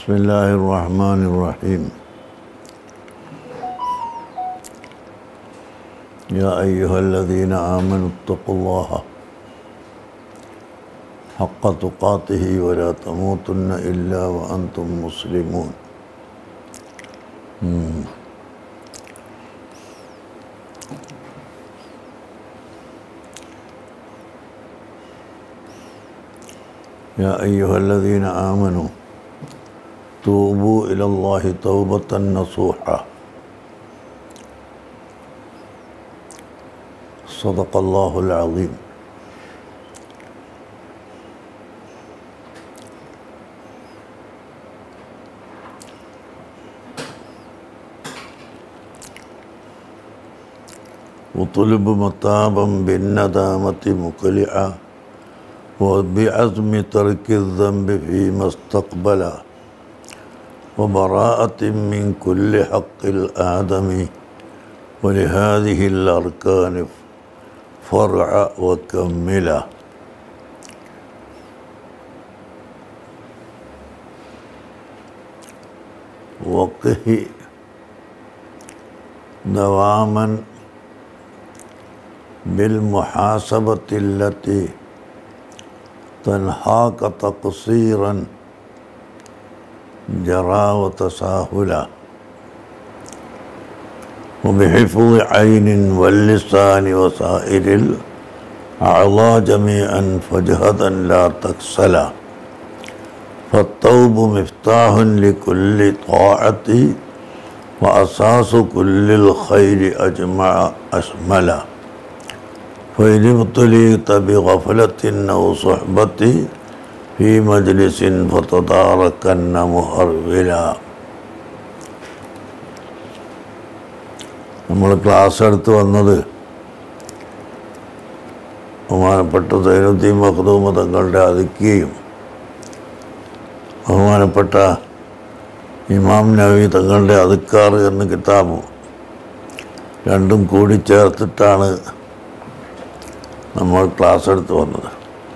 بسم الله الرحمن الرحيم يا أيها الذين آمنوا اتقوا الله حق تقاته ولا تموتن إلا وأنتم مسلمون مم. يا أيها الذين آمنوا توبوا إلى الله توبة نصوحا صدق الله العظيم وطلب مطابا بالندامة مقلعا وبعزم ترك الذنب فيما استقبل وبراءة من كل حق الآدم ولهذه الأركان فرع وكملا وقه دواما بالمحاسبة التي تنهاك تقصيرا جرى وتساهلا وبحفظ عين واللسان وسائر الأعضاء جميعا فجهدا لا تكسلا فالتوب مفتاح لكل طاعة وأساس كل الخير أجمع أشملا فإن ابتليت بغفلة أو صحبة في مجلس فتداركن مهرولا നമ്മൾ ക്ലാസ് എടുത്ത് വന്നത് ബഹുമാനപ്പെട്ട സൈനുദ്ദീൻ മഖദൂമ തങ്ങളുടെ അതിക്കുകയും ബഹുമാനപ്പെട്ട ഇമാം നവി തങ്ങളുടെ അതുക്കാർ എന്ന കിതാബും രണ്ടും കൂടി ചേർത്തിട്ടാണ് നമ്മൾ ക്ലാസ് എടുത്ത് വന്നത്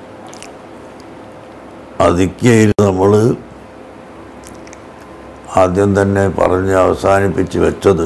അതിക്കയിൽ നമ്മൾ ആദ്യം തന്നെ പറഞ്ഞ് അവസാനിപ്പിച്ച് വെച്ചത്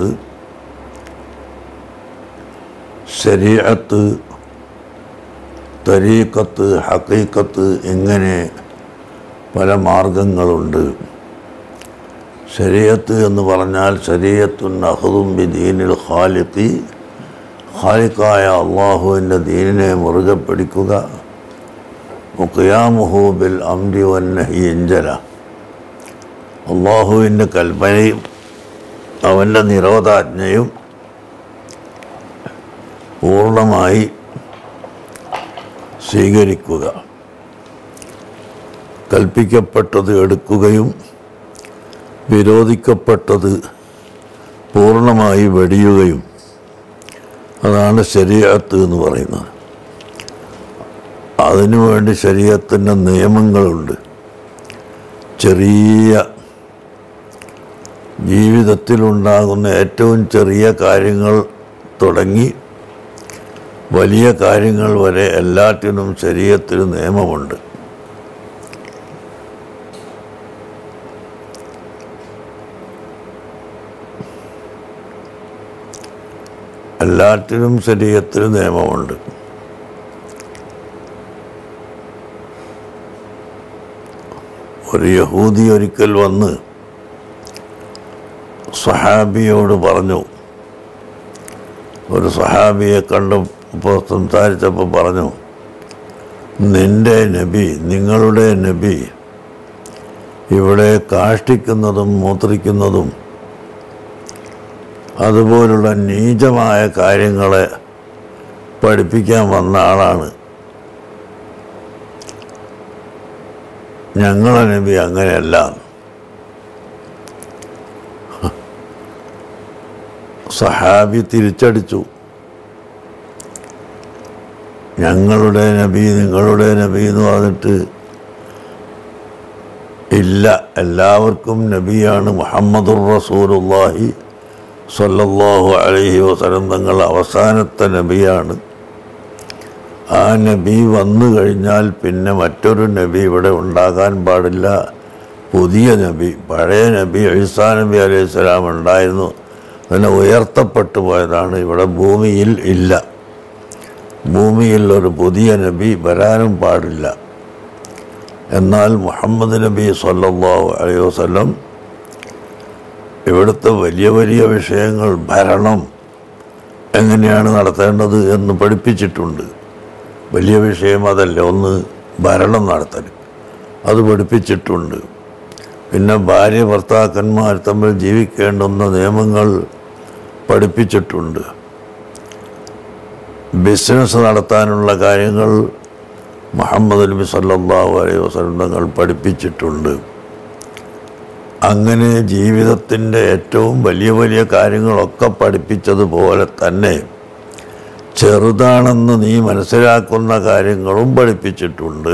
ശരീഅത്ത് തരീക്കത്ത് ഹക്കീക്കത്ത് ഇങ്ങനെ പല മാർഗങ്ങളുണ്ട് ശരീഅത്ത് എന്ന് പറഞ്ഞാൽ ശരീഅത്തുൻ അഹദും ബി ദീനിൽ ഖാലിഖി ഖാലിഖായ അള്ളാഹുവിൻ്റെ ദീനിനെ മുറുകെ പിടിക്കുക മുഖയാമുഹു ബിൽ അംരി വന്നഹി എഞ്ചല അള്ളാഹുവിൻ്റെ കൽപ്പനയും അവൻ്റെ നിരോധാജ്ഞയും പൂർണ്ണമായി സ്വീകരിക്കുക കൽപ്പിക്കപ്പെട്ടത് എടുക്കുകയും വിരോധിക്കപ്പെട്ടത് പൂർണ്ണമായി വെടിയുകയും അതാണ് ശരീരത്ത് എന്ന് പറയുന്നത് അതിനുവേണ്ടി ശരീരത്തിൻ്റെ നിയമങ്ങളുണ്ട് ചെറിയ ജീവിതത്തിലുണ്ടാകുന്ന ഏറ്റവും ചെറിയ കാര്യങ്ങൾ തുടങ്ങി വലിയ കാര്യങ്ങൾ വരെ എല്ലാറ്റിനും ശരീരത്തിന് നിയമമുണ്ട് എല്ലാറ്റിനും ശരീരത്തിന് നിയമമുണ്ട് ഒരു യഹൂദി ഒരിക്കൽ വന്ന് സഹാബിയോട് പറഞ്ഞു ഒരു സഹാബിയെ കണ്ടപ്പോൾ സംസാരിച്ചപ്പോൾ പറഞ്ഞു നിന്റെ നബി നിങ്ങളുടെ നബി ഇവിടെ കാഷ്ടിക്കുന്നതും മൂത്രിക്കുന്നതും അതുപോലുള്ള നീചമായ കാര്യങ്ങളെ പഠിപ്പിക്കാൻ വന്ന ആളാണ് ഞങ്ങളെ നബി അങ്ങനെയല്ല സഹാബി തിരിച്ചടിച്ചു ഞങ്ങളുടെ നബി നിങ്ങളുടെ നബി എന്ന് പറഞ്ഞിട്ട് ഇല്ല എല്ലാവർക്കും നബിയാണ് മുഹമ്മദുർ റസൂലുള്ളാഹി സല്ലല്ലാഹു അലൈഹി വസല്ലം തങ്ങൾ അവസാനത്തെ നബിയാണ് ആ നബി വന്നു കഴിഞ്ഞാൽ പിന്നെ മറ്റൊരു നബി ഇവിടെ ഉണ്ടാകാൻ പാടില്ല പുതിയ നബി പഴയ നബി ഈസാ നബി അലൈഹി സ്വലാം ഉണ്ടായിരുന്നു അതിനെ ഉയർത്തപ്പെട്ടു പോയതാണ് ഇവിടെ ഭൂമിയിൽ ഇല്ല ഭൂമിയിൽ ഒരു പുതിയ നബി വരാനും പാടില്ല എന്നാൽ മുഹമ്മദ് നബി സല്ലല്ലാഹു അലൈഹി വസല്ലം ഇവിടുത്തെ വലിയ വലിയ വിഷയങ്ങൾ ഭരണം എങ്ങനെയാണ് നടത്തേണ്ടത് എന്ന് പഠിപ്പിച്ചിട്ടുണ്ട് വലിയ വിഷയം അതല്ല ഒന്ന് ഭരണം നടത്തൽ അത് പഠിപ്പിച്ചിട്ടുണ്ട് പിന്നെ ഭാര്യ ഭർത്താക്കന്മാർ തമ്മിൽ ജീവിക്കേണ്ടുന്ന നിയമങ്ങൾ പഠിപ്പിച്ചിട്ടുണ്ട് ബിസിനസ് നടത്താനുള്ള കാര്യങ്ങൾ മുഹമ്മദ് നബി സല്ലല്ലാഹു അലൈഹി വസല്ലം തങ്ങൾ പഠിപ്പിച്ചിട്ടുണ്ട് അങ്ങനെ ജീവിതത്തിൻ്റെ ഏറ്റവും വലിയ വലിയ കാര്യങ്ങളൊക്കെ പഠിപ്പിച്ചതുപോലെ തന്നെ ചെറുതാണെന്ന് നീ മനസ്സിലാക്കുന്ന കാര്യങ്ങളും പഠിപ്പിച്ചിട്ടുണ്ട്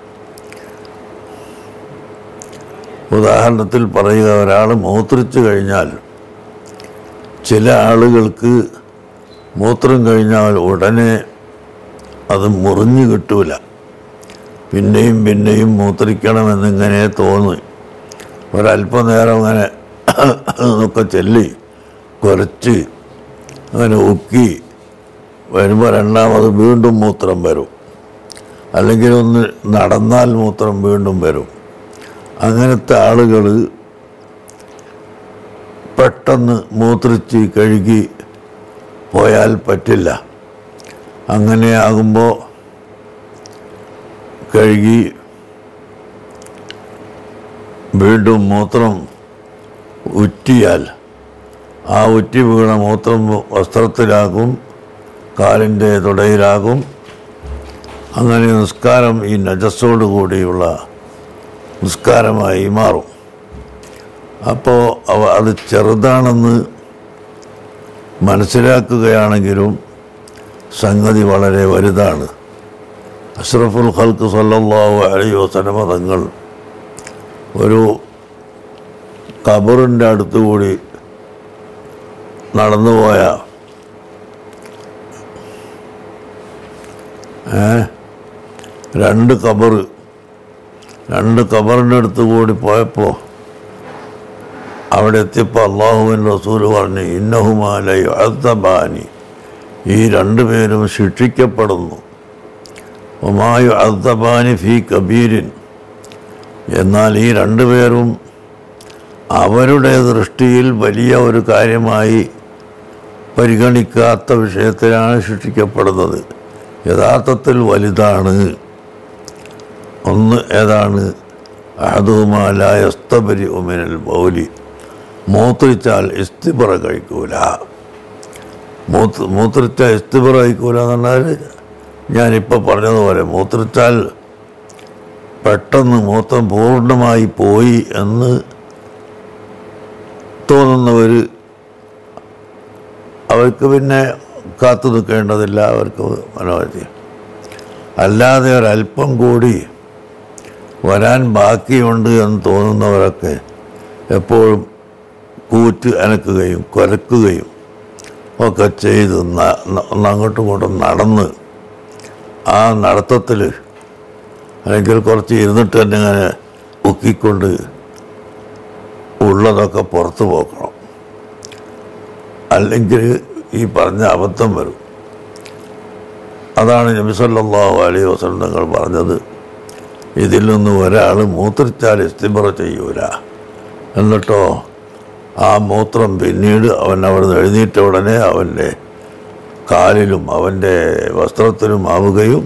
ഉദാഹരണത്തിൽ പറയുക ഒരാൾ മൂത്രിച്ചു കഴിഞ്ഞാൽ ചില ആളുകൾക്ക് മൂത്രം കഴിഞ്ഞാൽ ഉടനെ അത് മുറിഞ്ഞു കിട്ടൂല പിന്നെയും പിന്നെയും മൂത്രിക്കണമെന്നിങ്ങനെ തോന്നി ഒരല്പനേരം അങ്ങനെ ഒക്കെ ചെല്ലി കുറച്ച് അങ്ങനെ ഉക്കി വരുമ്പോൾ രണ്ടാമത് വീണ്ടും മൂത്രം വരും അല്ലെങ്കിൽ ഒന്ന് നടന്നാൽ മൂത്രം വീണ്ടും വരും അങ്ങനത്തെ ആളുകൾ പെട്ടെന്ന് മൂത്രിച്ച് കഴുകി പോയാൽ പറ്റില്ല അങ്ങനെ ആകുമ്പോൾ കഴുകി വീണ്ടും മൂത്രം ഉറ്റിയാൽ ആ ഉറ്റി വീണ മൂത്രം വസ്ത്രത്തിലാകും കാലിൻ്റെ തുടയിലാകും അങ്ങനെ നിസ്കാരം ഈ നജസ്സോട് കൂടിയുള്ള നിസ്കാരമായി മാറും അപ്പോൾ അവ അത് ചെറുതാണെന്ന് മനസ്സിലാക്കുകയാണെങ്കിലും സംഗതി വളരെ വലുതാണ് അഷ്റഫുൽ ഖൽക്ക് സല്ലല്ലാഹു അലൈഹി വസല്ലമ തങ്ങൾ ഒരു കബറിൻ്റെ അടുത്തുകൂടി നടന്നുപോയ ഏ രണ്ട് കബറ് രണ്ട് കബറിൻ്റെ അടുത്ത് കൂടി പോയപ്പോൾ അവിടെ എത്തിയപ്പോൾ അള്ളാഹുവിൻ റസൂൽ പറഞ്ഞു ഇന്നഹുമാലയോ അദ്ദബാനി ഈ രണ്ടുപേരും ശിക്ഷിക്കപ്പെടുന്നു ഒമായു അദ്ദബാനി ഫി കബീരിൻ എന്നാൽ ഈ രണ്ടുപേരും അവരുടെ ദൃഷ്ടിയിൽ വലിയ ഒരു കാര്യമായി പരിഗണിക്കാത്ത വിഷയത്തിലാണ് ശിക്ഷിക്കപ്പെടുന്നത് യഥാർത്ഥത്തിൽ വലുതാണ് ഒന്ന് ഏതാണ് അഹദുമാലസ്തബരി ഉമിനൽ മൗലി മൂത്രിച്ചാൽ ഇസ്തിബറ കഴിക്കൂല മൂത്ത് മൂത്രിച്ചാൽ ഇസ്തിബറ കഴിക്കൂല എന്ന് പറഞ്ഞാൽ ഞാനിപ്പോൾ പറഞ്ഞതുപോലെ മൂത്രിച്ചാൽ പെട്ടെന്ന് മൂത്രം പൂർണ്ണമായി പോയി എന്ന് തോന്നുന്നവർ അവർക്ക് പിന്നെ കാത്തു നിൽക്കേണ്ടതില്ല അവർക്ക് മനോഹരി അല്ലാതെ ഒരല്പം കൂടി വരാൻ ബാക്കിയുണ്ട് എന്ന് തോന്നുന്നവരൊക്കെ എപ്പോഴും കൂറ്റ് അനക്കുകയും കുരക്കുകയും ഒക്കെ ചെയ്ത് ന- ന- ഒന്ന് അങ്ങോട്ടും ഇങ്ങോട്ടും നടന്ന് ആ നടത്തത്തിൽ അല്ലെങ്കിൽ കുറച്ച് ഇരുന്നിട്ട് തന്നെ ഇങ്ങനെ ഉക്കിക്കൊണ്ട് ഉള്ളതൊക്കെ പുറത്ത് പോക്കണം അല്ലെങ്കിൽ ഈ പറഞ്ഞ അബദ്ധം വരും അതാണ് നബി സല്ലല്ലാഹു അലൈഹി വസല്ലം തങ്ങൾ പറഞ്ഞത് ഇതിൽ നിന്ന് ഒരാൾ മൂത്രിച്ചാൽ ഇസ്തിബറ ചെയ്യൂല എന്നിട്ടോ ആ മൂത്രം പിന്നീട് അവൻ അവിടെ നിന്ന് എഴുന്നേറ്റ ഉടനെ അവൻ്റെ കാലിലും അവൻ്റെ വസ്ത്രത്തിലും ആവുകയും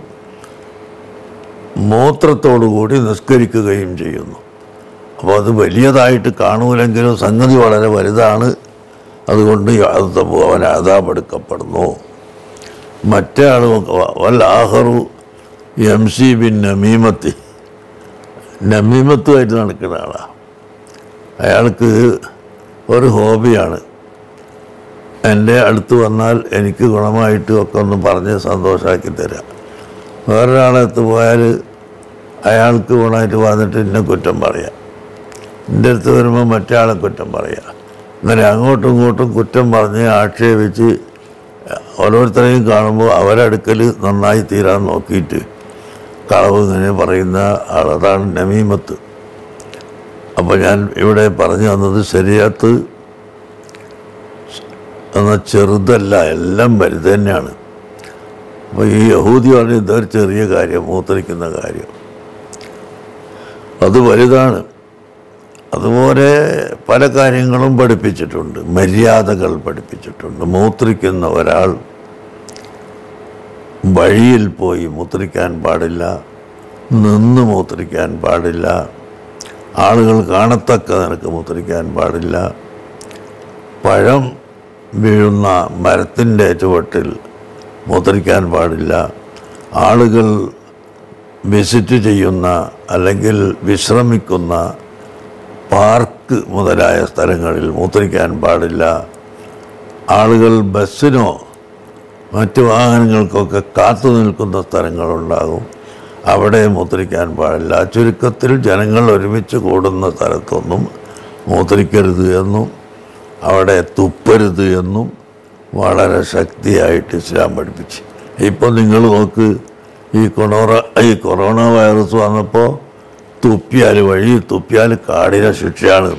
മൂത്രത്തോടുകൂടി നിസ്കരിക്കുകയും ചെയ്യുന്നു അപ്പോൾ അത് വലിയതായിട്ട് കാണൂലെങ്കിലും സംഗതി വളരെ വലുതാണ് അതുകൊണ്ട് യാതൊരു അവൻ അതാപെടുക്കപ്പെടുന്നു മറ്റേ ആൾ വൽ ആഹറു എം സി ബിൻ നമീമത്തി നമീമത്തുമായിട്ട് നടക്കുന്ന ആളാണ് അയാൾക്ക് ഒരു ഹോബിയാണ് എൻ്റെ അടുത്ത് വന്നാൽ എനിക്ക് ഗുണമായിട്ട് ഒക്കെ ഒന്ന് പറഞ്ഞ് സന്തോഷമാക്കി തരാം വേറൊരാളടുത്ത് പോയാൽ അയാൾക്ക് ഗുണമായിട്ട് വന്നിട്ട് എന്നെ കുറ്റം പറയാം എൻ്റെ അടുത്ത് വരുമ്പോൾ മറ്റേ ആളെ കുറ്റം പറയാം അങ്ങനെ അങ്ങോട്ടും ഇങ്ങോട്ടും കുറ്റം പറഞ്ഞ് ആക്ഷേപിച്ച് ഓരോരുത്തരെയും കാണുമ്പോൾ അവരടുക്കൽ നന്നായി തീരാൻ നോക്കിയിട്ട് കളവ് ഇങ്ങനെ പറയുന്ന ആൾ അതാണ് നമീമത്ത് അപ്പോൾ അപ്പോൾ ഞാൻ ഇവിടെ പറഞ്ഞു തന്നത് ശരീരത്ത് എന്ന ചെറുതല്ല എല്ലാം വലുത് തന്നെയാണ് അപ്പോൾ ഈ യഹൂദി പറഞ്ഞ ഇതൊരു ചെറിയ കാര്യം മൂത്രിക്കുന്ന കാര്യം അത് വലുതാണ് അതുപോലെ പല കാര്യങ്ങളും പഠിപ്പിച്ചിട്ടുണ്ട് മര്യാദകൾ പഠിപ്പിച്ചിട്ടുണ്ട് മൂത്രിക്കുന്ന ഒരാൾ വഴിയിൽ പോയി മൂത്രിക്കാൻ പാടില്ല നിന്ന് മൂത്രിക്കാൻ പാടില്ല ആളുകൾ കാണത്തക്ക നിനക്ക് മൂത്രിക്കാൻ പാടില്ല പഴം വീഴുന്ന മരത്തിൻ്റെ ചുവട്ടിൽ മൂത്രിക്കാൻ പാടില്ല ആളുകൾ വിസിറ്റ് ചെയ്യുന്ന അല്ലെങ്കിൽ വിശ്രമിക്കുന്ന പാർക്ക് മുതലായ സ്ഥലങ്ങളിൽ മൂത്രിക്കാൻ പാടില്ല ആളുകൾ ബസ്സിനോ മറ്റു വാഹനങ്ങൾക്കൊക്കെ കാത്തു നിൽക്കുന്ന സ്ഥലങ്ങളുണ്ടാകും അവിടെ മൂത്രിക്കാൻ പാടില്ല ചുരുക്കത്തിൽ ജനങ്ങൾ ഒരുമിച്ച് കൂടുന്ന സ്ഥലത്തൊന്നും മൂത്രിക്കരുത് എന്നും അവിടെ തുപ്പരുത് എന്നും വളരെ ശക്തിയായിട്ട് ഇസ്ലാം പഠിപ്പിച്ചു ഇപ്പോൾ നിങ്ങൾ നോക്ക് ഈ കൊറോണ ഈ കൊറോണ വൈറസ് വന്നപ്പോൾ തുപ്പിയാൽ വഴി തുപ്പിയാൽ കാടിന ശിക്ഷയാണ്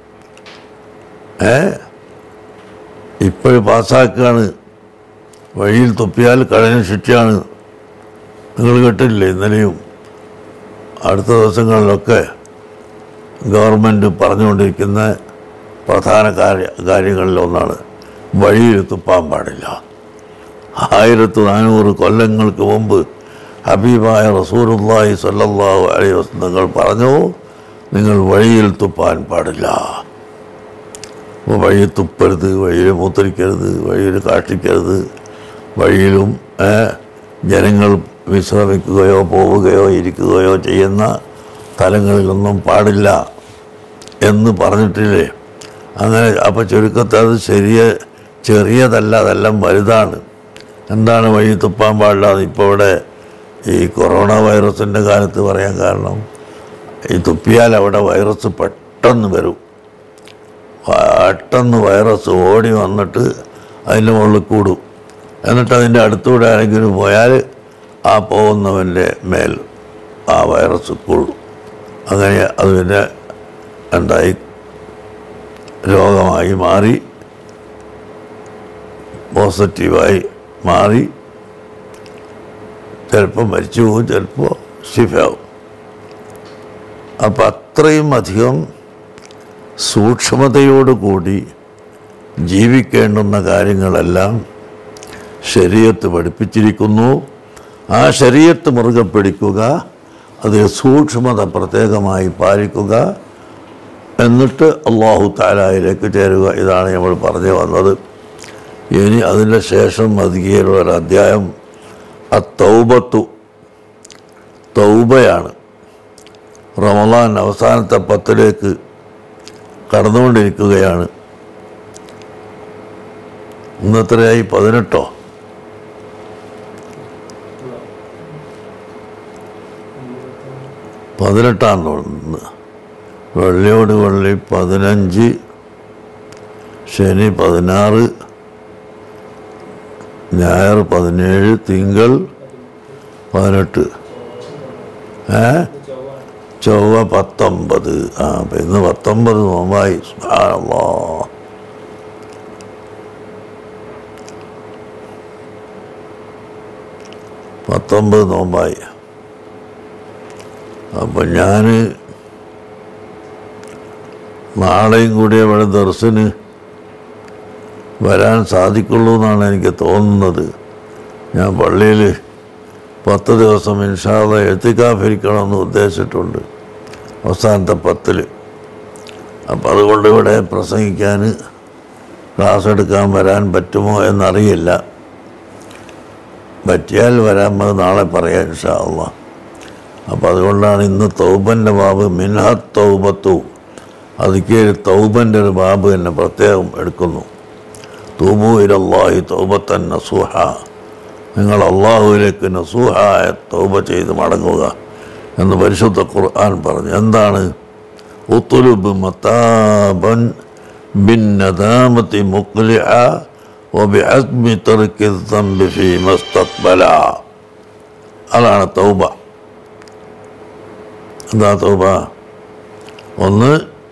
ഏ ഇപ്പോഴും പാസ്സാക്കുകയാണ് വഴിയിൽ തുപ്പിയാൽ കടലിന് ശിക്ഷയാണ് നിങ്ങൾ കേട്ടില്ലേ ഇന്നലെയും അടുത്ത ദിവസങ്ങളിലൊക്കെ ഗവൺമെൻറ് പറഞ്ഞുകൊണ്ടിരിക്കുന്ന പ്രധാന കാര്യ കാര്യങ്ങളിലൊന്നാണ് വഴിയിൽ തുപ്പാൻ പാടില്ല ആയിരത്തി നാനൂറ് കൊല്ലങ്ങൾക്ക് മുമ്പ് ഹബീബായ റസൂലുള്ളാഹി സ്വല്ലല്ലാഹു അലൈഹി വസല്ലം നിങ്ങൾ പറഞ്ഞു നിങ്ങൾ വഴിയിൽ തുപ്പാൻ പാടില്ല അപ്പോൾ വഴി തുപ്പരുത് വഴിയിൽ മൂത്രിക്കരുത് വഴിയിൽ കാഷ്ടിക്കരുത് വഴിയിലും ഏ, ജനങ്ങൾ വിശ്രമിക്കുകയോ പോവുകയോ ഇരിക്കുകയോ ചെയ്യുന്ന സ്ഥലങ്ങളിലൊന്നും പാടില്ല എന്ന് പറഞ്ഞിട്ടില്ലേ അങ്ങനെ അപ്പോൾ ചുരുക്കത്തിൽ അത് ശരിയ ചെറിയതല്ല അതെല്ലാം വലുതാണ് എന്താണ് വഴി തുപ്പാൻ പാടില്ലാതെ ഇപ്പോൾ ഇവിടെ ഈ കൊറോണ വൈറസിൻ്റെ കാലത്ത് പറയാൻ കാരണം ഈ തുപ്പിയാൽ അവിടെ വൈറസ് പെട്ടെന്ന് വരും പെട്ടെന്ന് വൈറസ് ഓടി വന്നിട്ട് അതിൻ്റെ മുകളിൽ കൂടും എന്നിട്ട് അതിൻ്റെ അടുത്തൂടെ ആരെങ്കിലും പോയാൽ ആ പോകുന്നവൻ്റെ മേൽ ആ വൈറസ് കൊള്ളും അങ്ങനെ അത് പിന്നെ എന്തായി രോഗമായി മാറി പോസിറ്റീവായി മാറി ചിലപ്പോൾ മരിച്ചു പോകും ചിലപ്പോൾ ഷിഫാവും അപ്പം അത്രയും അധികം സൂക്ഷ്മതയോടുകൂടി ജീവിക്കേണ്ടുന്ന കാര്യങ്ങളെല്ലാം ശരീരത്ത് പഠിപ്പിച്ചിരിക്കുന്നു ആ ശരീരത്ത് മുറുകെ പിടിക്കുക അതിൽ സൂക്ഷ്മത പ്രത്യേകമായി പാലിക്കുക എന്നിട്ട് അള്ളാഹു താലായിലേക്ക് ചേരുക ഇതാണ് നമ്മൾ പറഞ്ഞു വന്നത് ഇനി അതിൻ്റെ ശേഷം അധികയിലുള്ള ഒരു അധ്യായം ആ തൗബത്തു തൗബയാണ് റമദാൻ അവസാനത്തെ പത്തിലേക്ക് കടന്നുകൊണ്ടിരിക്കുകയാണ് ഇന്നത്രയായി പതിനെട്ടോ പതിനെട്ടാം തോന്നുന്നു വെള്ളിയോട് വെള്ളി പതിനഞ്ച് ശനി പതിനാറ് ഞായർ പതിനേഴ് തിങ്കൾ പതിനെട്ട് ഏ ചൊവ്വ പത്തൊമ്പത് ആ അപ്പം ഇന്ന് പത്തൊമ്പത് നോമ്പായി സുബ്ഹാനല്ലാ. പത്തൊമ്പത് നോമ്പായി അപ്പം ഞാൻ നാളെയും കൂടി അവിടെ ദർശന് വരാൻ സാധിക്കുള്ളൂ എന്നാണ് എനിക്ക് തോന്നുന്നത് ഞാൻ പള്ളിയിൽ പത്ത് ദിവസം ഇൻഷാള്ള എത്തിക്കാഫിരിക്കണമെന്ന് ഉദ്ദേശിച്ചിട്ടുണ്ട് അവസാനത്തെ പത്തിൽ അപ്പം അതുകൊണ്ട് ഇവിടെ പ്രസംഗിക്കാൻ ക്ലാസ് എടുക്കാൻ വരാൻ പറ്റുമോ എന്നറിയില്ല പറ്റിയാൽ വരാൻ അത് നാളെ പറയാം ഇൻഷാള്ള അപ്പം അതുകൊണ്ടാണ് ഇന്ന് തൗബൻ്റെ ബാബ് മിൻഹത്ത് തൗബത്തു അതിക്ക് തൗബൻ്റെ ഒരു ബാബ് തന്നെ പ്രത്യേകം എടുക്കുന്നു തൂബു ഇലല്ലാഹി തൗബത്തൻ നസൂഹ നിങ്ങൾ അള്ളാഹുവിലേക്ക് നസൂഹായ തൗബ ചെയ്ത് മടങ്ങുക എന്ന് പരിശുദ്ധ ഖുർആൻ പറഞ്ഞു എന്താണ് ഉത്തുലുബ് മതാബൻ ബിൻ നദാമത്തി മുക്ലിഹ وبعزم ترك الذنب فيما استقبل അതാണ് തൗബ എന്താ തൗബ ഒന്ന്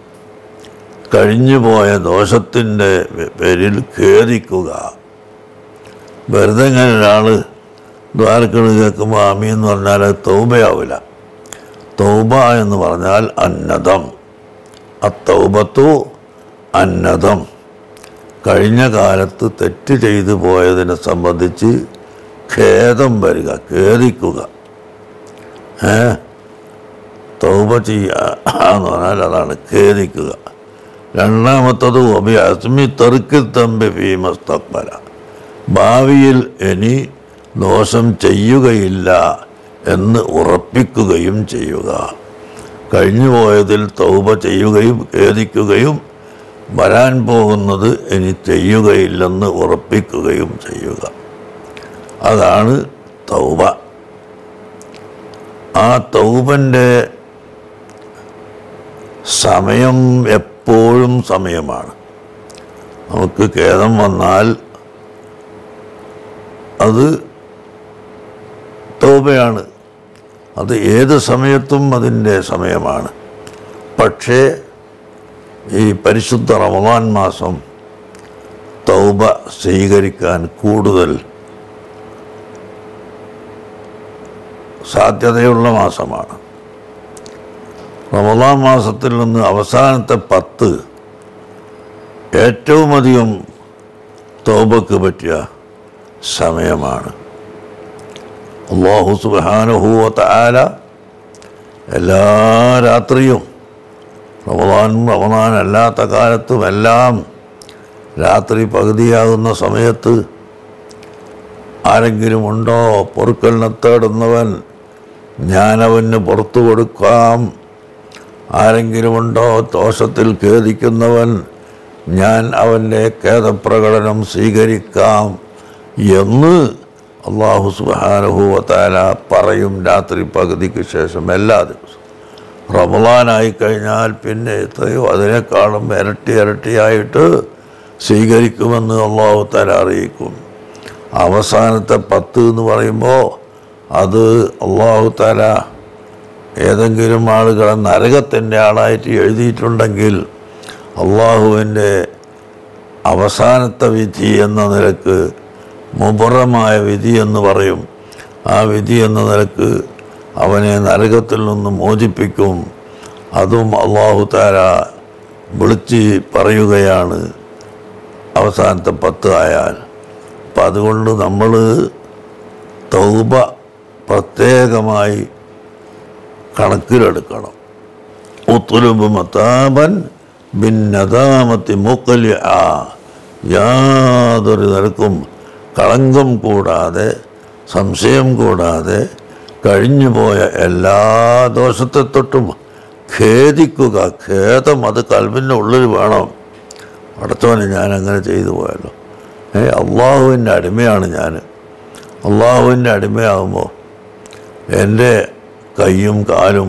കഴിഞ്ഞുപോയ ദോഷത്തിൻ്റെ പേരിൽ ഖേദിക്കുക വെറുതെ ഇങ്ങനെ ഒരാൾ ദ്വാരക്കൾ കേൾക്കുമ്പോൾ ആമി എന്ന് പറഞ്ഞാൽ അത് തൗബയാവില്ല തൗബ എന്ന് പറഞ്ഞാൽ അന്നദം അത്തൗബത്തു അന്നദം കഴിഞ്ഞ കാലത്ത് തെറ്റ് ചെയ്തു പോയതിനെ സംബന്ധിച്ച് ഖേദം വരിക ഖേദിക്കുക ഏ തൗബ ചെയ്യുക എന്ന് പറഞ്ഞാൽ അതാണ് ഖേദിക്കുക രണ്ടാമത്തത് ഒബി അസ്മി തെറുക്കിൽ തമ്പി ഫീമസ്തക്ബല ഭാവിയിൽ ഇനി ദോഷം ചെയ്യുകയില്ല എന്ന് ഉറപ്പിക്കുകയും ചെയ്യുക കഴിഞ്ഞു പോയതിൽ തൗബ ചെയ്യുകയും ഖേദിക്കുകയും വരാൻ പോകുന്നത് ഇനി ചെയ്യുകയില്ലെന്ന് ഉറപ്പിക്കുകയും ചെയ്യുക അതാണ് തൗബ ആ തൗബൻ്റെ സമയം എപ്പോഴും സമയമാണ് നമുക്ക് ഖേദം വന്നാൽ അത് തൗബയാണ് അത് ഏത് സമയത്തും അതിൻ്റെ സമയമാണ് പക്ഷേ ഈ പരിശുദ്ധ റമദാൻ മാസം തൗബ സ്വീകരിക്കാൻ കൂടുതൽ സാധ്യതയുള്ള മാസമാണ് റമദാൻ മാസത്തിൽ നിന്ന് അവസാനത്തെ പത്ത് ഏറ്റവും അധികം തോബക്ക് പറ്റിയ സമയമാണ് അള്ളാഹു സുബാനുഭൂവത്ത ആല എല്ലാ രാത്രിയും റമദാനും റമദാൻ അല്ലാത്ത കാലത്തും എല്ലാം രാത്രി പകുതിയാകുന്ന സമയത്ത് ആരെങ്കിലും ഉണ്ടോ പൊറുക്കലിനെ തേടുന്നവൻ ഞാനവന് പുറത്തു കൊടുക്കാം ആരെങ്കിലുമുണ്ടോ ദോഷത്തിൽ ഖേദിക്കുന്നവൻ ഞാൻ അവൻ്റെ ഖേദപ്രകടനം സ്വീകരിക്കാം എന്ന് അള്ളാഹു സുബാനുഭൂവത്താല പറയും രാത്രി പകുതിക്ക് ശേഷം എല്ലാ ദിവസവും റമലാനായി കഴിഞ്ഞാൽ പിന്നെ എത്രയോ അതിനേക്കാളും ഇരട്ടി ഇരട്ടിയായിട്ട് സ്വീകരിക്കുമെന്ന് അള്ളാഹു താല അറിയിക്കും അവസാനത്തെ പത്ത് എന്ന് പറയുമ്പോൾ അത് അള്ളാഹു താല ഏതെങ്കിലും ആളുകളെ നരകത്തിൻ്റെ ആളായിട്ട് എഴുതിയിട്ടുണ്ടെങ്കിൽ അള്ളാഹുവിൻ്റെ അവസാനത്തെ വിധി എന്ന നിലക്ക് മുബറമായ വിധി എന്ന് പറയും ആ വിധി എന്ന നിലക്ക് അവനെ നരകത്തിൽ നിന്ന് മോചിപ്പിക്കും അതും അള്ളാഹു താര വിളിച്ച് പറയുകയാണ് അവസാനത്തെ പത്ത് ആയാൽ അപ്പം അതുകൊണ്ട് നമ്മൾ തൗബ പ്രത്യേകമായി കണക്കിലെടുക്കണം ഉത്തുലുബ് മത്താബൻ ഭിന്നതാമത്തി മുക്കലി ആ യാതൊരു നിരക്കും കളങ്കം കൂടാതെ സംശയം കൂടാതെ കഴിഞ്ഞുപോയ എല്ലാ ദോഷത്തെ തൊട്ടും ഖേദിക്കുക ഖേദം അത് കൽവിൻ്റെ ഉള്ളിൽ വേണം അടുത്തവന് ഞാൻ അങ്ങനെ ചെയ്തു പോയല്ലോ ഏ അള്ളാഹുവിൻ്റെ അടിമയാണ് ഞാൻ അള്ളാഹുവിൻ്റെ അടിമയാകുമ്പോൾ എൻ്റെ കൈയും കാലും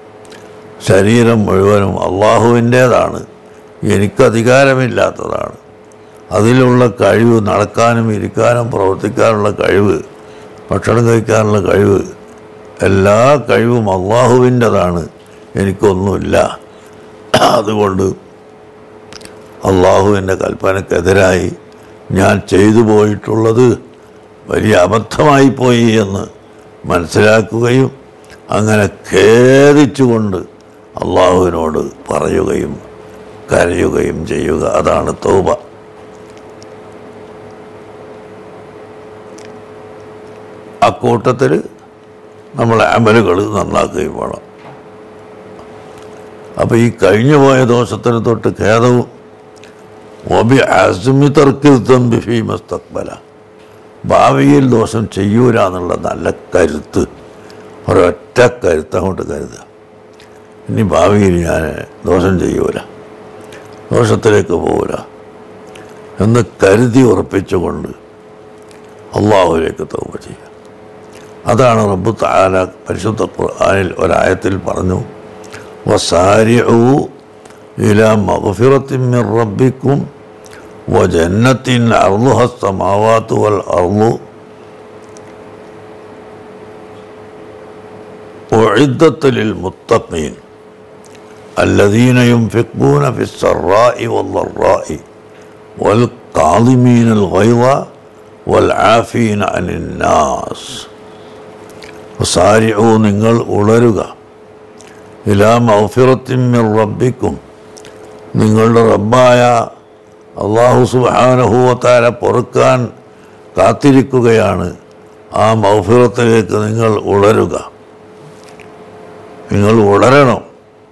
ശരീരം മുഴുവനും അള്ളാഹുവിൻ്റേതാണ് എനിക്ക് അധികാരമില്ലാത്തതാണ് അതിലുള്ള കഴിവ് നടക്കാനും ഇരിക്കാനും പ്രവർത്തിക്കാനുള്ള കഴിവ് ഭക്ഷണം കഴിക്കാനുള്ള കഴിവ് എല്ലാ കഴിവും അള്ളാഹുവിൻ്റെതാണ് എനിക്കൊന്നുമില്ല അതുകൊണ്ട് അള്ളാഹുവിൻ്റെ കൽപ്പനക്കെതിരായി ഞാൻ ചെയ്തു പോയിട്ടുള്ളത് വലിയ അബദ്ധമായി പോയി എന്ന് മനസ്സിലാക്കുകയും അങ്ങനെ ഖേദിച്ചുകൊണ്ട് അള്ളാഹുവിനോട് പറയുകയും കരയുകയും ചെയ്യുക അതാണ് തൗബ അക്കൂട്ടത്തിൽ നമ്മളെ അമലുകൾ നന്നാക്കുകയും വേണം അപ്പോൾ ഈ കഴിഞ്ഞു പോയ ദോഷത്തിന് തൊട്ട് ഖേദവും ഒബി അസ്മി തർക്കിൽ തമ്പി ഫീമസ്തക്ബല ഭാവിയിൽ ദോഷം ചെയ്യൂല എന്നുള്ള നല്ല കരുത്ത് ഒരൊറ്റ കരുത്ത് അങ്ങോട്ട് കരുതുക ഇനി ഭാവിയിൽ ഞാൻ ദോഷം ചെയ്യൂല ദോഷത്തിലേക്ക് പോകൂല എന്ന് കരുതി ഉറപ്പിച്ചുകൊണ്ട് അള്ളാഹുവിലേക്ക് തൗബ ചെയ്യുക അതാണ് റബ്ബു താല പരിശുദ്ധ ഖുർആനിൽ ഒരായത്തിൽ പറഞ്ഞു വസാരിഉ ഇല മഗ്ഫിറത്തിൻ മിർ റബ്ബിക്കും വജന്നത്തിൻ അർളുഹ സമാവാത്തു വൽ അർളു ഉഇദ്ദത്ത് ലിൽ മുത്തഖീൻ الذين ينفقون في السراء والضراء والكاظمين الغيظ والعافين عن الناس وسارعوا നിങ്ങൾ ഉളരുക ഇലാ മൗഫിറത്തിൻ മിൻ റബ്ബിക്കും നിങ്ങളുടെ റബ്ബായ അള്ളാഹു സുബാനഹൂവത്താര പൊറുക്കാൻ കാത്തിരിക്കുകയാണ് ആ മൗഫിറത്തിലേക്ക് നിങ്ങൾ ഉളരുക നിങ്ങൾ ഉളരണം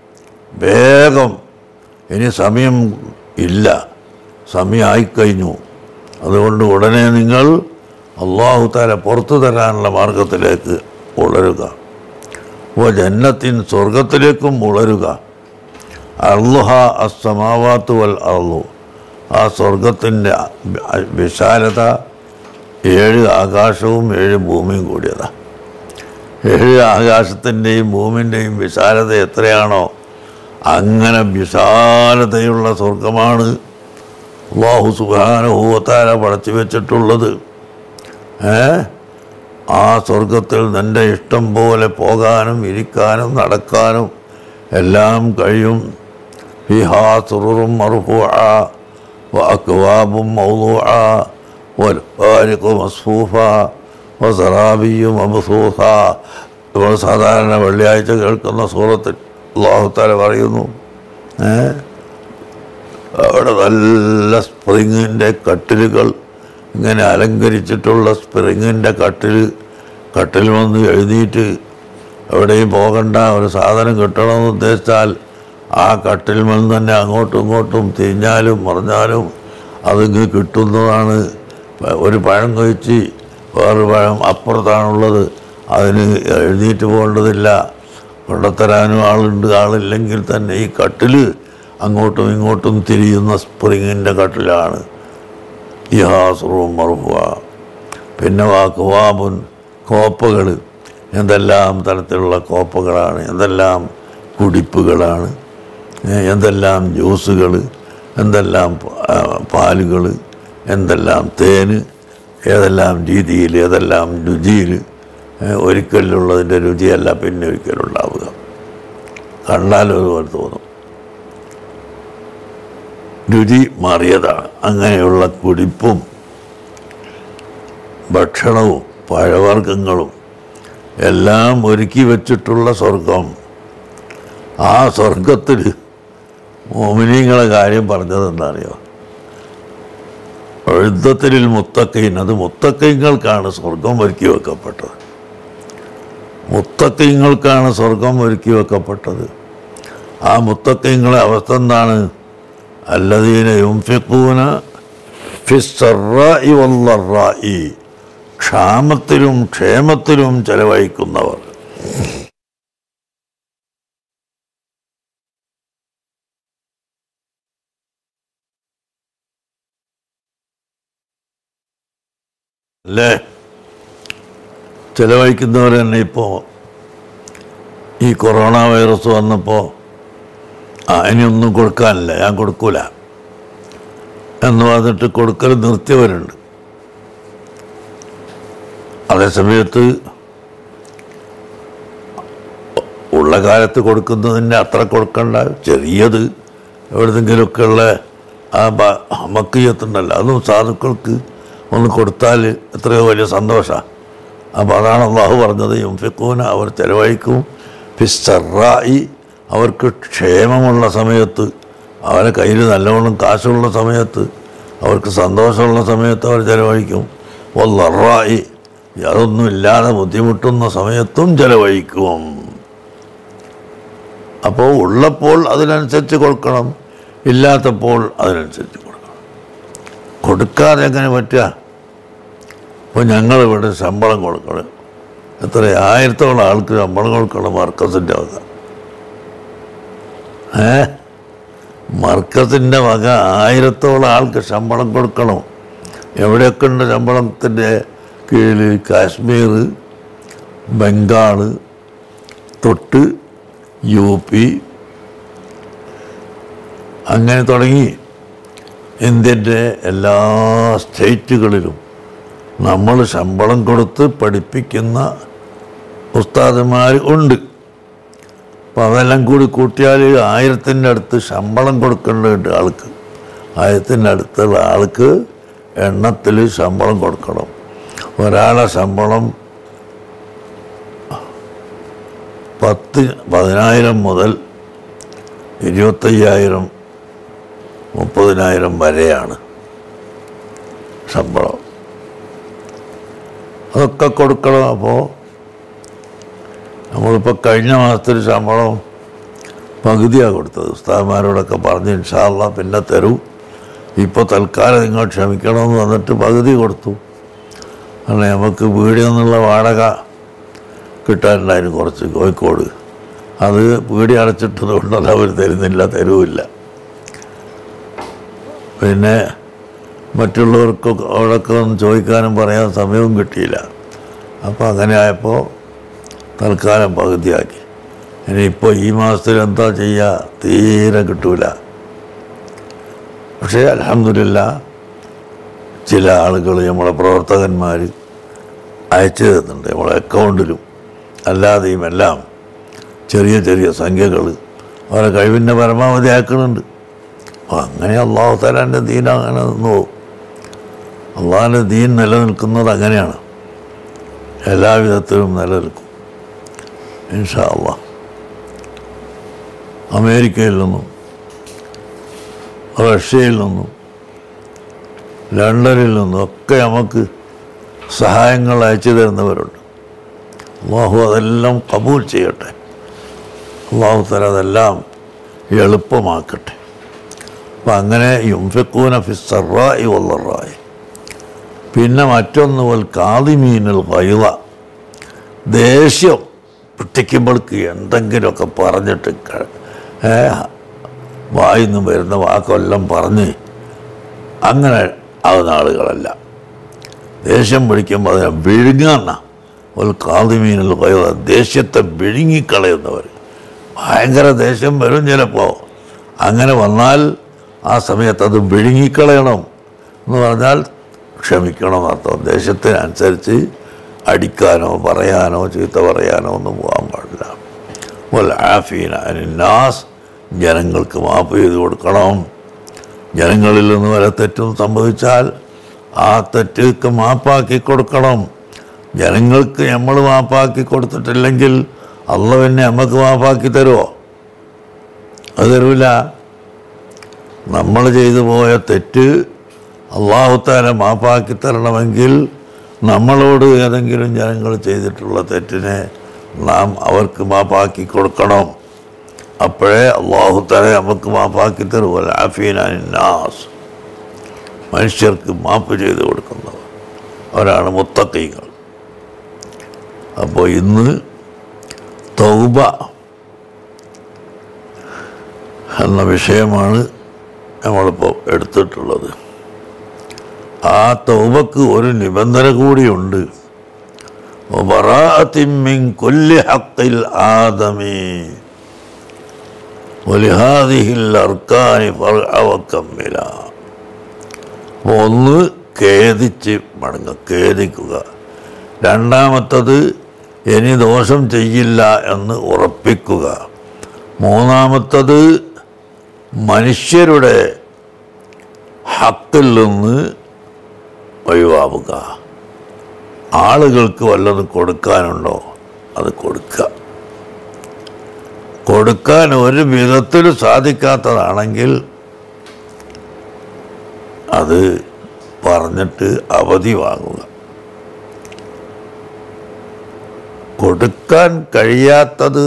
വേഗം ഇനി സമയം ഇല്ല സമയമായിക്കഴിഞ്ഞു അതുകൊണ്ട് ഉടനെ നിങ്ങൾ അള്ളാഹു താല പുറത്തു തരാനുള്ള മാർഗത്തിലേക്ക് ഉളരുക ഓ ജന്നത്തിൻ സ്വർഗത്തിലേക്കും ഉളരുക അർലുഹ അസമാവാത്ത് വൽ അർലു ആ സ്വർഗത്തിൻ്റെ വിശാലത ഏഴ് ആകാശവും ഏഴ് ഭൂമിയും കൂടിയതാണ് ഏഴ് ആകാശത്തിൻ്റെയും ഭൂമിൻ്റെയും വിശാലത എത്രയാണോ അങ്ങനെ വിശാലതയുള്ള സ്വർഗമാണ് അള്ളാഹു സുഖാനുഭൂവത്താര പടച്ചു വെച്ചിട്ടുള്ളത് ഏ ആ സ്വർഗത്തിൽ നിൻ്റെ ഇഷ്ടം പോലെ പോകാനും ഇരിക്കാനും നടക്കാനും എല്ലാം കഴിയും ഫിഹാ സുറുറും മറുഫുഅ വഅക്വാബും മൗദൂഅ വൽഫാരിഖു മസ്ഫൂഫ വസറാബിയു മബ്സൂസ നമ്മൾ സാധാരണ വെള്ളിയാഴ്ച കേൾക്കുന്ന സൂറത്തിൽ അള്ളാഹുത്താല പറയുന്നു ഏ അവിടെ നല്ല സ്പ്രിങ്ങിൻ്റെ കട്ടിലുകൾ ഇങ്ങനെ അലങ്കരിച്ചിട്ടുള്ള സ്പ്രിങ്ങിൻ്റെ കട്ടിൽ കട്ടിൽ വന്ന് എഴുന്നേറ്റ് എവിടെയും പോകണ്ട ഒരു സാധനം കിട്ടണമെന്ന് ഉദ്ദേശിച്ചാൽ ആ കട്ടിൽ നിന്ന് തന്നെ അങ്ങോട്ടും ഇങ്ങോട്ടും തിരിഞ്ഞാലും മറിഞ്ഞാലും അതിങ്ങ് കിട്ടുന്നതാണ് ഒരു പഴം കഴിച്ച് വേറൊരു പഴം അപ്പുറത്താണുള്ളത് അതിന് എഴുന്നേറ്റ് പോകേണ്ടതില്ല കൊണ്ടുത്തരാനും ആളുണ്ട് ആളില്ലെങ്കിൽ തന്നെ ഈ കട്ടിൽ അങ്ങോട്ടും ഇങ്ങോട്ടും തിരിയുന്ന സ്പ്രിങ്ങിൻ്റെ കട്ടിലാണ് ഇഹാസുറും മറുഹുവ പിന്നെ വാക്കുവാബുൻ കോപ്പകൾ എന്തെല്ലാം തരത്തിലുള്ള കോപ്പകളാണ് എന്തെല്ലാം കുടിപ്പുകളാണ് ഏ, എന്തെല്ലാം ജ്യൂസുകൾ എന്തെല്ലാം പാലുകൾ എന്തെല്ലാം തേന് ഏതെല്ലാം രീതിയിൽ ഏതെല്ലാം രുചിയിൽ ഒരിക്കലുള്ളതിൻ്റെ രുചിയല്ല പിന്നെ ഒരിക്കലുണ്ടാവുക കണ്ടാൽ ഒരുപോലെ തോന്നും രുചി മാറിയതാണ് അങ്ങനെയുള്ള കുടിപ്പും ഭക്ഷണവും പഴവർഗ്ഗങ്ങളും എല്ലാം ഒരുക്കി വച്ചിട്ടുള്ള സ്വർഗം ആ സ്വർഗത്തിൽ മോമിനിങ്ങളെ കാര്യം പറഞ്ഞത് എന്താണെയോ എഴുത്തത്തിൽ മുത്തക്കൈൻ അത് മുത്തക്കൈങ്ങൾക്കാണ് സ്വർഗം ഒരുക്കി വെക്കപ്പെട്ടത് മുത്തക്കൈങ്ങൾക്കാണ് സ്വർഗം ഒരുക്കി വെക്കപ്പെട്ടത് ആ മുത്തക്കൈങ്ങളെ അവസ്ഥ എന്താണ് അല്ലദീന യുംഫിഖൂന ഫിസ്സറായി വല്ലറായി ക്ഷാമത്തിലും ക്ഷേമത്തിലും ചെലവഴിക്കുന്നവർ അല്ലേ ചെലവഴിക്കുന്നവർ തന്നെ ഇപ്പോൾ ഈ കൊറോണ വൈറസ് വന്നപ്പോൾ ആ ഇനിയൊന്നും കൊടുക്കാനില്ല ഞാൻ കൊടുക്കൂല എന്ന് പറഞ്ഞിട്ട് കൊടുക്കൽ നിർത്തിയവരുണ്ട് അതേസമയത്ത് ഉള്ള കാലത്ത് കൊടുക്കുന്നതിന് അത്ര കൊടുക്കണ്ട ചെറിയത് എവിടെന്നെങ്കിലുമൊക്കെ ഉള്ള ആ ബ- മക്കിയത്തുണ്ടല്ലോ അതും സാധുക്കൾക്ക് ഒന്ന് കൊടുത്താൽ എത്രയോ വലിയ സന്തോഷമാണ് അപ്പോൾ അതാണ് അള്ളാഹു പറഞ്ഞത് യുംഫിക്കൂന അവർ ചെലവഴിക്കും ഫിസ്സറായി അവർക്ക് ക്ഷേമമുള്ള സമയത്ത് അവരെ കയ്യിൽ നല്ലവണ്ണം കാശുള്ള സമയത്ത് അവർക്ക് സന്തോഷമുള്ള സമയത്ത് അവർ ചെലവഴിക്കും ഒല്ലറായി അതൊന്നും ഇല്ലാതെ ബുദ്ധിമുട്ടുന്ന സമയത്തും ചെലവഴിക്കും അപ്പോൾ ഉള്ളപ്പോൾ അതിനനുസരിച്ച് കൊടുക്കണം ഇല്ലാത്തപ്പോൾ അതിനനുസരിച്ച് കൊടുക്കണം കൊടുക്കാതെ എങ്ങനെ പറ്റുക അപ്പോൾ ഞങ്ങളിവിടെ ശമ്പളം കൊടുക്കണം എത്ര ആയിരത്തോളം ആൾക്ക് ശമ്പളം കൊടുക്കണം മർക്കസിൻ്റെ വക ഏ മർക്കസിൻ്റെ വക ആയിരത്തോളം ആൾക്ക് ശമ്പളം കൊടുക്കണം എവിടെയൊക്കെ ഉണ്ട് ശമ്പളത്തിൻ്റെ കീഴിൽ കാശ്മീർ ബംഗാൾ തൊട്ട് യു പി അങ്ങനെ തുടങ്ങി ഇന്ത്യൻ്റെ എല്ലാ സ്റ്റേറ്റുകളിലും നമ്മൾ ശമ്പളം കൊടുത്ത് പഠിപ്പിക്കുന്ന ഉസ്താദന്മാർ ഉണ്ട് അപ്പോൾ അതെല്ലാം കൂടി കൂട്ടിയാൽ ആയിരത്തിൻ്റെ അടുത്ത് ശമ്പളം കൊടുക്കേണ്ടതുണ്ട് ആൾക്ക് ആയിരത്തിൻ്റെ അടുത്തുള്ള ആൾക്ക് എണ്ണത്തിൽ ശമ്പളം കൊടുക്കണം ഒരാളെ ശമ്പളം പത്ത് പതിനായിരം മുതൽ ഇരുപത്തയ്യായിരം മുപ്പതിനായിരം വരെയാണ് ശമ്പളം അതൊക്കെ കൊടുക്കണം അപ്പോൾ നമ്മളിപ്പോൾ കഴിഞ്ഞ മാസത്തിൽ ശമ്പളം പകുതിയാണ് കൊടുത്തത് ഉസ്താദ്മാരോടൊക്കെ പറഞ്ഞ് ഇൻഷാല്ല പിന്നെ തരൂ ഇപ്പോൾ തൽക്കാലം നിങ്ങൾ ക്ഷമിക്കണമെന്ന് വന്നിട്ട് പകുതി കൊടുത്തു കാരണം നമുക്ക് വീടിൽ നിന്നുള്ള വാടക കിട്ടാനുണ്ടായിരുന്നു കുറച്ച് കോഴിക്കോട് അത് വീടി അടച്ചിട്ടത് കൊണ്ടത് അവർ തരുന്നില്ല തരുമില്ല പിന്നെ മറ്റുള്ളവർക്കൊക്കെ അവിടെയൊക്കെ ഒന്ന് ചോദിക്കാനും പറയാൻ സമയവും കിട്ടിയില്ല അപ്പോൾ അങ്ങനെ ആയപ്പോൾ തൽക്കാലം പകുതിയാക്കി ഇനിയിപ്പോൾ ഈ മാസത്തിൽ എന്താ ചെയ്യുക തീരെ കിട്ടൂല പക്ഷേ അലഹമില്ല ചില ആളുകൾ നമ്മളെ പ്രവർത്തകന്മാർ അയച്ചു തരുന്നുണ്ട് നമ്മളെ അക്കൗണ്ടിലും അല്ലാതെയും എല്ലാം ചെറിയ ചെറിയ സംഖ്യകൾ അവരെ കഴിവിൻ്റെ പരമാവധി ആക്കുന്നുണ്ട് അപ്പോൾ അങ്ങനെ അള്ളാഹു തലാൻ്റെ ദീൻ അങ്ങനെ നിന്നു പോകും അള്ളാഹിൻ്റെ ദീൻ നിലനിൽക്കുന്നത് അങ്ങനെയാണ് എല്ലാവിധത്തിലും നിലനിൽക്കും ഇൻഷാ അള്ളാഹ് അമേരിക്കയിൽ നിന്നും റഷ്യയിൽ നിന്നും ലണ്ടനിൽ നിന്നും ഒക്കെ നമുക്ക് സഹായങ്ങൾ അയച്ചു തരുന്നവരുണ്ട് അള്ളാഹു അതെല്ലാം കബൂൽ ചെയ്യട്ടെ അള്ളാഹു തല അതെല്ലാം എളുപ്പമാക്കട്ടെ അപ്പം അങ്ങനെ യുംഫിക്കൂന ഫിസറായി വല്ലറായി പിന്നെ മറ്റൊന്ന് പോൽ കാതിമീനൽ വൈവ ദേഷ്യം പൊട്ടിക്കുമ്പോൾക്ക് എന്തെങ്കിലുമൊക്കെ പറഞ്ഞിട്ട് ക- ഏ, വായിന്ന് വരുന്ന വാക്കെല്ലാം പറഞ്ഞ് അങ്ങനെ ആവുന്ന ആളുകളല്ല ദേഷ്യം പിടിക്കുമ്പോൾ അതിനെ വിഴുങ്ങാന്ന ഒരു കാതിമീനിൽ വൈവ ദേഷ്യത്തെ വിഴുങ്ങിക്കളയുന്നവർ ഭയങ്കര ദേഷ്യം വരും ചിലപ്പോൾ അങ്ങനെ വന്നാൽ ആ സമയത്ത് അത് വിഴുങ്ങിക്കളയണം എന്ന് പറഞ്ഞാൽ ക്ഷമിക്കണം എന്നർത്ഥം ദേശത്തിനനുസരിച്ച് അടിക്കാനോ പറയാനോ ചീത്ത പറയാനോ ഒന്നും പോകാൻ പാടില്ല വൽ ആഫീന അനിന്നാസ് ജനങ്ങൾക്ക് മാപ്പ് ചെയ്ത് കൊടുക്കണം ജനങ്ങളിൽ നിന്ന് വല്ല തെറ്റും സംഭവിച്ചാൽ ആ തെറ്റൊക്കെ മാപ്പാക്കി കൊടുക്കണം ജനങ്ങൾക്ക് നമ്മൾ മാപ്പാക്കി കൊടുത്തിട്ടില്ലെങ്കിൽ അള്ള പിന്നെ നമുക്ക് മാപ്പാക്കി തരുമോ അത് തരൂല നമ്മൾ ചെയ്തു പോയ തെറ്റ് അള്ളാഹുത്താല മാപ്പാക്കി തരണമെങ്കിൽ നമ്മളോട് ഏതെങ്കിലും ജനങ്ങൾ ചെയ്തിട്ടുള്ള തെറ്റിനെ നാം അവർക്ക് മാപ്പാക്കി കൊടുക്കണം അപ്പോഴേ അള്ളാഹുത്താല നമുക്ക് മാപ്പാക്കി തരുമല്ല ആഫീനാസ് മനുഷ്യർക്ക് മാപ്പ് ചെയ്ത് കൊടുക്കുന്നവർ അവരാണ് മുത്തക്കൈകൾ അപ്പോൾ ഇന്ന് തൗബ എന്ന വിഷയമാണ് നമ്മളിപ്പോൾ എടുത്തിട്ടുള്ളത് ആ തൗബക്ക് ഒരു നിബന്ധന കൂടിയുണ്ട് വബറാഅത്തിൻ കൊല്ലി ഹക്കിൽ ആദമി ഒലിഹാദിഹിൽ അർക്കാനി ഫർഅവക്കമ്മില അപ്പോൾ ഒന്ന് ഖേദിച്ച് മടങ്ങുക ഖേദിക്കുക രണ്ടാമത്തത് ഇനി ദോഷം ചെയ്യില്ല എന്ന് ഉറപ്പിക്കുക മൂന്നാമത്തത് മനുഷ്യരുടെ ഹക്കിൽ നിന്ന് ഒഴിവാവുക ആളുകൾക്ക് വല്ലതും കൊടുക്കാനുണ്ടോ അത് കൊടുക്കുക കൊടുക്കാൻ ഒരു വിധത്തിൽ സാധിക്കാത്തതാണെങ്കിൽ അത് പറഞ്ഞിട്ട് അവധി വാങ്ങുക കൊടുക്കാൻ കഴിയാത്തത്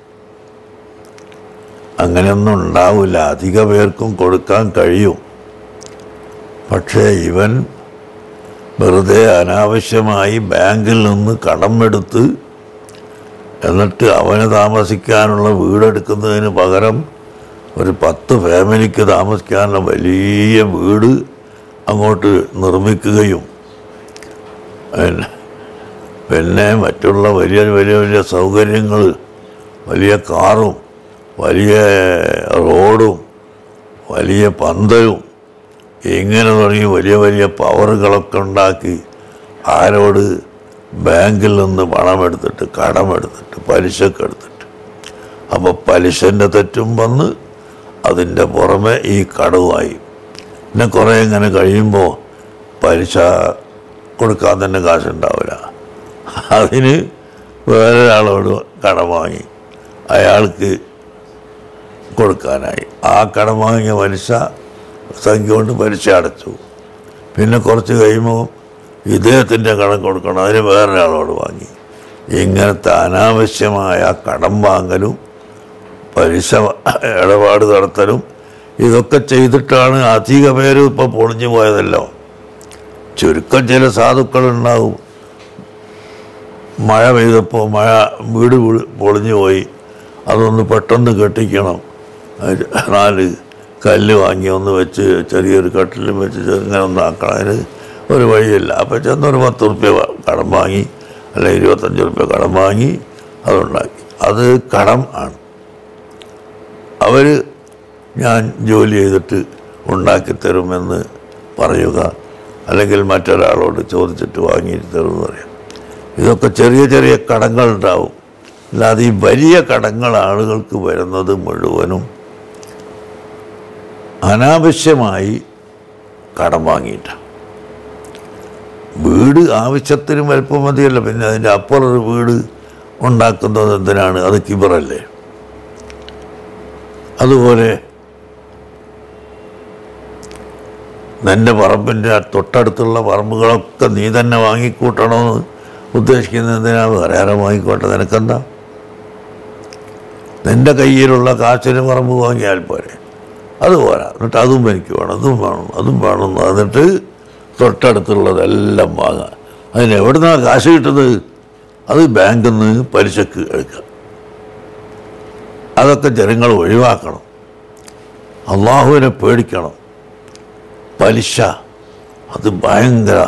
അങ്ങനെയൊന്നും ഉണ്ടാവില്ല അധിക പേർക്കും കൊടുക്കാൻ കഴിയും പക്ഷേ ഇവൻ വെറുതെ അനാവശ്യമായി ബാങ്കിൽ നിന്ന് കടമെടുത്ത് എന്നിട്ട് അവന് താമസിക്കാനുള്ള വീടെടുക്കുന്നതിന് പകരം ഒരു പത്ത് ഫാമിലിക്ക് താമസിക്കാനുള്ള വലിയ വീട് അങ്ങോട്ട് നിർമ്മിക്കുകയും പിന്നെ പിന്നെ മറ്റുള്ള വലിയ വലിയ വലിയ സൗകര്യങ്ങൾ വലിയ കാറും വലിയ റോഡും വലിയ പന്തലും ഇങ്ങനെ തുടങ്ങി വലിയ വലിയ പവറുകളൊക്കെ ഉണ്ടാക്കി ആരോട് ബാങ്കിൽ നിന്ന് പണമെടുത്തിട്ട് കടമെടുത്തിട്ട് പലിശക്ക് എടുത്തിട്ട് അപ്പോൾ പലിശൻ്റെ തെറ്റും വന്ന് അതിൻ്റെ പുറമെ ഈ കടവുമായി പിന്നെ കുറേ ഇങ്ങനെ കഴിയുമ്പോൾ പലിശ കൊടുക്കാൻ തന്നെ കാശുണ്ടാവില്ല അതിന് വേറൊരാളോട് കടം വാങ്ങി അയാൾക്ക് കൊടുക്കാനായി ആ കടം വാങ്ങിയ പലിശ സംഖ്യ കൊണ്ട് പലിശ അടച്ചു പിന്നെ കുറച്ച് കഴിയുമ്പോൾ ഇദ്ദേഹത്തിൻ്റെ കടം കൊടുക്കണം അതിന് വേറൊരാളോട് വാങ്ങി ഇങ്ങനത്തെ അനാവശ്യമായ കടം വാങ്ങലും പലിശ ഇടപാട് നടത്തലും ഇതൊക്കെ ചെയ്തിട്ടാണ് അധിക പേരും ഇപ്പോൾ പൊളിഞ്ഞു പോയതല്ലോ ചുരുക്കം ചില സാധുക്കളുണ്ടാവും മഴ പെയ്തപ്പോൾ മഴ വീട് വീ- പൊളിഞ്ഞു പോയി അതൊന്ന് പെട്ടെന്ന് കെട്ടിക്കണം അത് നാല് കല്ല് വാങ്ങി ഒന്ന് വെച്ച് ചെറിയൊരു കട്ടിലും വെച്ച് ഇങ്ങനെ ഒന്ന് ആക്കണം അതിന് ഒരു വഴിയില്ല അപ്പോൾ ചെന്നൊരു പത്ത് റുപ്യ കടം വാങ്ങി അല്ല ഇരുപത്തഞ്ച് റുപ്യ കടം വാങ്ങി അതുണ്ടാക്കി അത് കടം ആണ് അവർ ഞാൻ ജോലി ചെയ്തിട്ട് ഉണ്ടാക്കി തരുമെന്ന് പറയുക അല്ലെങ്കിൽ മറ്റൊരാളോട് ചോദിച്ചിട്ട് വാങ്ങിയിട്ട് തരുമെന്ന് പറയാം ഇതൊക്കെ ചെറിയ ചെറിയ കടങ്ങളുണ്ടാവും അല്ലാതെ ഈ വലിയ കടങ്ങൾ ആളുകൾക്ക് വരുന്നത് മുഴുവനും അനാവശ്യമായി കടം വാങ്ങിയിട്ടാണ് വീട് ആവശ്യത്തിന് വലുപ്പം മതിയല്ല പിന്നെ അതിൻ്റെ അപ്പുറം ഒരു വീട് ഉണ്ടാക്കുന്നത് എന്തിനാണ് അത് കിബറല്ലേ അതുപോലെ നിൻ്റെ പറമ്പിൻ്റെ തൊട്ടടുത്തുള്ള പറമ്പുകളൊക്കെ നീ തന്നെ വാങ്ങിക്കൂട്ടണമെന്ന് ഉദ്ദേശിക്കുന്നത് എന്തിനാണ് വേറെ ആരോ വാങ്ങിക്കോട്ടെ നിനക്കെന്താ നിൻ്റെ കയ്യിലുള്ള കാശിന് പറമ്പ് വാങ്ങിയാൽ പോരെ അത് പോരാ എന്നിട്ട് അതും എനിക്ക് വേണം അതും വേണം അതും വേണം എന്ന് എന്നിട്ട് തൊട്ടടുത്തുള്ളതെല്ലാം വാങ്ങാം അതിന് എവിടുന്നാണ് കാശ് കിട്ടുന്നത് അത് ബാങ്കിൽ നിന്ന് പലിശക്ക് എടുക്കുക അതൊക്കെ ജനങ്ങൾ ഒഴിവാക്കണം അള്ളാഹുവിനെ പേടിക്കണം പലിശ അത് ഭയങ്കര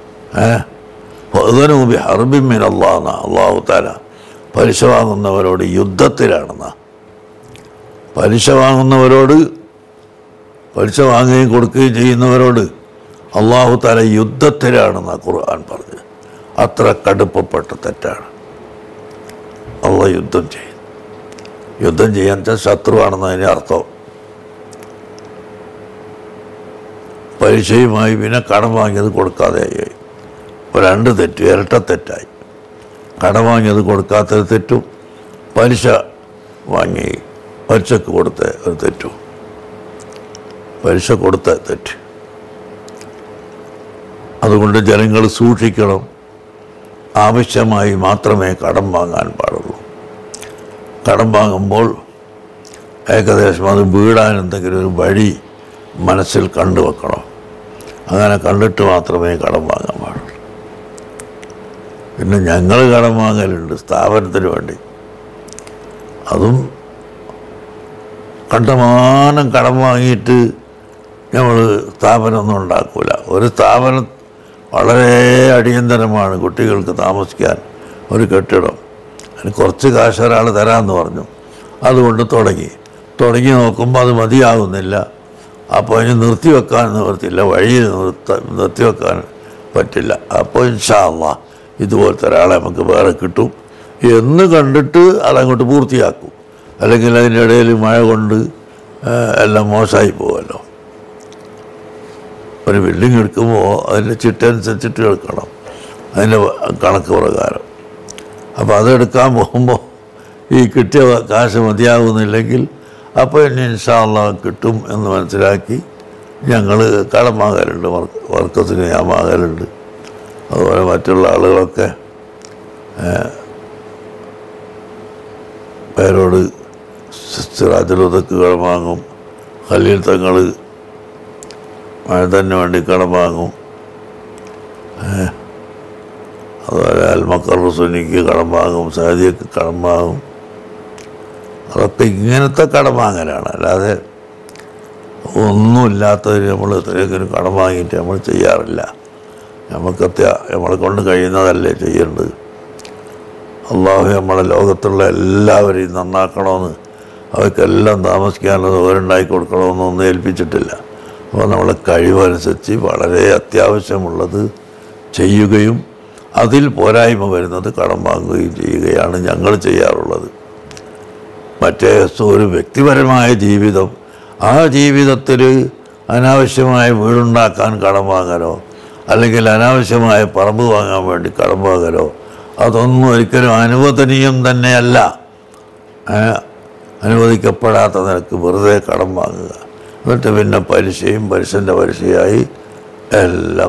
ഏഹ് ഹർബിമിൻ അള്ളാഹെന്ന അള്ളാഹു താല പലിശ വാങ്ങുന്നവരോട് യുദ്ധത്തിലാണെന്ന പലിശ വാങ്ങുന്നവരോട് പലിശ വാങ്ങുകയും കൊടുക്കുകയും ചെയ്യുന്നവരോട് അള്ളാഹു താല യുദ്ധത്തിലാണെന്ന ഖുർആൻ പറഞ്ഞത് അത്ര കടുപ്പപ്പെട്ട തെറ്റാണ് അള്ളാഹ് യുദ്ധം ചെയ്യും യുദ്ധം ചെയ്യാൻ വെച്ചാൽ ശത്രുവാണെന്നതിൻ്റെ അർത്ഥം പലിശയുമായി പിന്നെ കടം വാങ്ങിയത് കൊടുക്കാതെയായി ഇപ്പോൾ രണ്ട് തെറ്റ് ഇരട്ട തെറ്റായി കടം വാങ്ങിയത് കൊടുക്കാത്തത് തെറ്റും പലിശ വാങ്ങി പലിശക്ക് കൊടുത്ത ഒരു തെറ്റും പലിശ കൊടുത്ത തെറ്റ് അതുകൊണ്ട് ജനങ്ങൾ സൂക്ഷിക്കണം ആവശ്യമായി മാത്രമേ കടം വാങ്ങാൻ പാടുള്ളൂ കടം വാങ്ങുമ്പോൾ ഏകദേശം അത് വീടാൻ എന്തെങ്കിലും ഒരു വഴി മനസ്സിൽ കണ്ടുവെക്കണം അങ്ങനെ കണ്ടിട്ട് മാത്രമേ കടം വാങ്ങാൻ പാടുള്ളൂ പിന്നെ ഞങ്ങൾ കടം വാങ്ങലുണ്ട് സ്ഥാപനത്തിന് വേണ്ടി അതും കണ്ടമാനം കടം വാങ്ങിയിട്ട് നമ്മൾ സ്ഥാപനമൊന്നും ഉണ്ടാക്കൂല ഒരു സ്ഥാപനം വളരെ അടിയന്തരമാണ് കുട്ടികൾക്ക് താമസിക്കാൻ ഒരു കെട്ടിടം അതിന് കുറച്ച് കാശ് ഒരാൾ തരാമെന്ന് പറഞ്ഞു അതുകൊണ്ട് തുടങ്ങി തുടങ്ങി നോക്കുമ്പോൾ അത് മതിയാകുന്നില്ല അപ്പോൾ അതിന് നിർത്തിവെക്കാൻ നിവർത്തില്ല വഴിയിൽ നിർത്ത നിർത്തിവെക്കാൻ പറ്റില്ല അപ്പോൾ ഇൻഷാല്ല ഇതുപോലത്തെ ഒരാളെ നമുക്ക് വേറെ കിട്ടും എന്ന് കണ്ടിട്ട് അതങ്ങോട്ട് പൂർത്തിയാക്കും അല്ലെങ്കിൽ അതിൻ്റെ ഇടയിൽ മഴ കൊണ്ട് ആ, എല്ലാം മോശമായി പോകുമല്ലോ ഒരു ബിൽഡിംഗ് എടുക്കുമ്പോൾ അതിൻ്റെ ചിട്ടനുസരിച്ചിട്ട് എടുക്കണം അതിൻ്റെ കണക്ക് പ്രകാരം അപ്പോൾ അതെടുക്കാൻ പോകുമ്പോൾ ഈ കിട്ടിയ കാശ് മതിയാകുന്നില്ലെങ്കിൽ അപ്പോൾ ഇനി ഇൻഷാല്ല കിട്ടും എന്ന് മനസ്സിലാക്കി ഞങ്ങൾ കടം വാങ്ങലുണ്ട് വർക്ക് വർക്കത്തിന് ഞാൻ വാങ്ങലുണ്ട് അതുപോലെ മറ്റുള്ള ആളുകളൊക്കെ ഏഹ്, പേരോട് സിറാജുലുദക്ക് കടം വാങ്ങും ഖലീൽ തങ്ങൾ മഴതന്നെ വേണ്ടി കടം വാങ്ങും ഏഹ്, അതുപോലെ അൽമക്കർ സുനിക്ക് കടം വാങ്ങും സാദിയക്ക് കടം വാങ്ങും അതൊക്കെ ഇങ്ങനത്തെ കടം വാങ്ങലാണ് അല്ലാതെ ഒന്നുമില്ലാത്തതിന് നമ്മൾ ഇത്രയൊക്കെ കടം വാങ്ങിയിട്ട് നമ്മൾ ചെയ്യാറില്ല നമുക്ക് അത്യാ നമ്മളെ കൊണ്ട് കഴിയുന്നതല്ലേ ചെയ്യേണ്ടത് അള്ളാഹു നമ്മളെ ലോകത്തുള്ള എല്ലാവരെയും നന്നാക്കണമെന്ന് അവർക്കെല്ലാം താമസിക്കാനുള്ള സൗകര്യമുണ്ടാക്കി കൊടുക്കണമെന്നൊന്നും ഏൽപ്പിച്ചിട്ടില്ല അപ്പോൾ നമ്മളെ കഴിവനുസരിച്ച് വളരെ അത്യാവശ്യമുള്ളത് ചെയ്യുകയും അതിൽ പോരായ്മ വരുന്നത് കടം വാങ്ങുകയും ചെയ്യുകയാണ് ഞങ്ങൾ ചെയ്യാറുള്ളത് മറ്റേ ഒരു വ്യക്തിപരമായ ജീവിതം ആ ജീവിതത്തിൽ അനാവശ്യമായ വീടുണ്ടാക്കാൻ കടം വാങ്ങലോ അല്ലെങ്കിൽ അനാവശ്യമായ പറമ്പ് വാങ്ങാൻ വേണ്ടി കടം വാങ്ങലോ അതൊന്നും ഒരിക്കലും അനുവദനീയം തന്നെയല്ല ഏ, അനുവദിക്കപ്പെടാത്ത നിനക്ക് വെറുതെ കടം വാങ്ങുക എന്നിട്ട് പിന്നെ പലിശയും പലിശൻ്റെ പലിശയായി എല്ലാം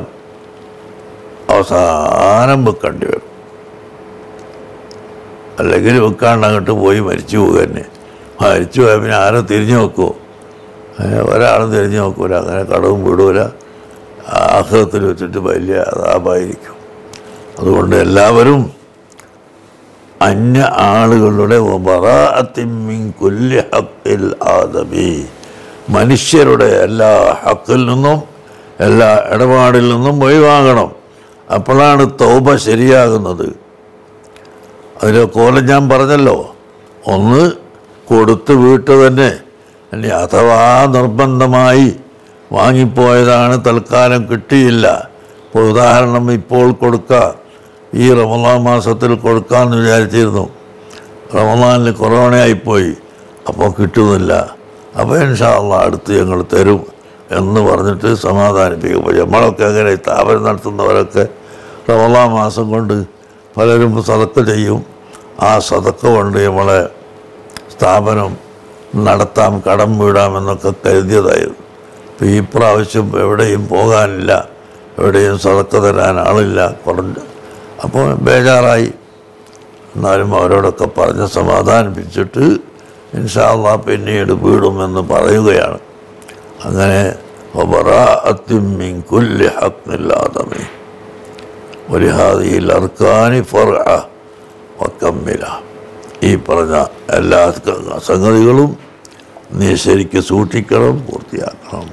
അവസാനം വെക്കേണ്ടി വരും അല്ലെങ്കിൽ വെക്കാണ്ട് അങ്ങോട്ട് പോയി മരിച്ചു പോകുക തന്നെ മരിച്ചു പോയാൽ പിന്നെ ആരും തിരിഞ്ഞു നോക്കുമോ ഒരാളും തിരിഞ്ഞു നോക്കൂല അങ്ങനെ കടവും വിടൂല ആഹ്ലത്തിൽ വെച്ചിട്ട് വലിയ അതാപായിരിക്കും അതുകൊണ്ട് എല്ലാവരും അന്യ ആളുകളുടെ വബറാഅത്തിൻ കുല്ലി ഹക്കിൽ ആദമി മനുഷ്യരുടെ എല്ലാ ഹക്കിൽ നിന്നും എല്ലാ ഇടപാടിൽ നിന്നും ഒഴിവാകണം അപ്പോഴാണ് തൗബ ശരിയാകുന്നത് അതിൽ കോലം ഞാൻ പറഞ്ഞല്ലോ ഒന്ന് കൊടുത്ത് വീട്ടു തന്നെ ഇനി അഥവാ നിർബന്ധമായി വാങ്ങിപ്പോയതാണ് തൽക്കാലം കിട്ടിയില്ല ഇപ്പോൾ ഉദാഹരണം ഇപ്പോൾ കൊടുക്കുക ഈ റമദാൻ മാസത്തിൽ കൊടുക്കാമെന്ന് വിചാരിച്ചിരുന്നു റമദാനിൽ കൊറോണയായിപ്പോയി അപ്പോൾ കിട്ടുന്നില്ല അപ്പോൾ ഇൻഷാല്ല അടുത്ത് ഞങ്ങൾ തരും എന്ന് പറഞ്ഞിട്ട് സമാധാനിപ്പിക്കും അപ്പോൾ നമ്മളൊക്കെ അങ്ങനെ സ്ഥാപനം നടത്തുന്നവരൊക്കെ റമദാൻ മാസം കൊണ്ട് പലരും സതക്ക ചെയ്യും ആ സതക്ക കൊണ്ട് നമ്മളെ സ്ഥാപനം നടത്താം കടം വീടാമെന്നൊക്കെ കരുതിയതായിരുന്നു ഇപ്പോൾ ഈ പ്രാവശ്യം എവിടെയും പോകാനില്ല എവിടെയും സതക്ക തരാൻ ആളില്ല കുറഞ്ഞു അപ്പോൾ ബേജാറായി എന്നാലും അവരോടൊക്കെ പറഞ്ഞ് സമാധാനിപ്പിച്ചിട്ട് ഇൻഷാല്ല പിന്നീട് വീടുമെന്ന് പറയുകയാണ് അങ്ങനെ ഒബറാഅത്തിൻ കുല്ലി ഹക്കില്ലാതമേ ഒരിഹാദിയിൽ അർക്കാനി ഫർഅ വക്കമ്മില ഈ പറഞ്ഞ എല്ലാ സംഗതികളും നീ ശരിക്ക് സൂക്ഷിക്കണം പൂർത്തിയാക്കണം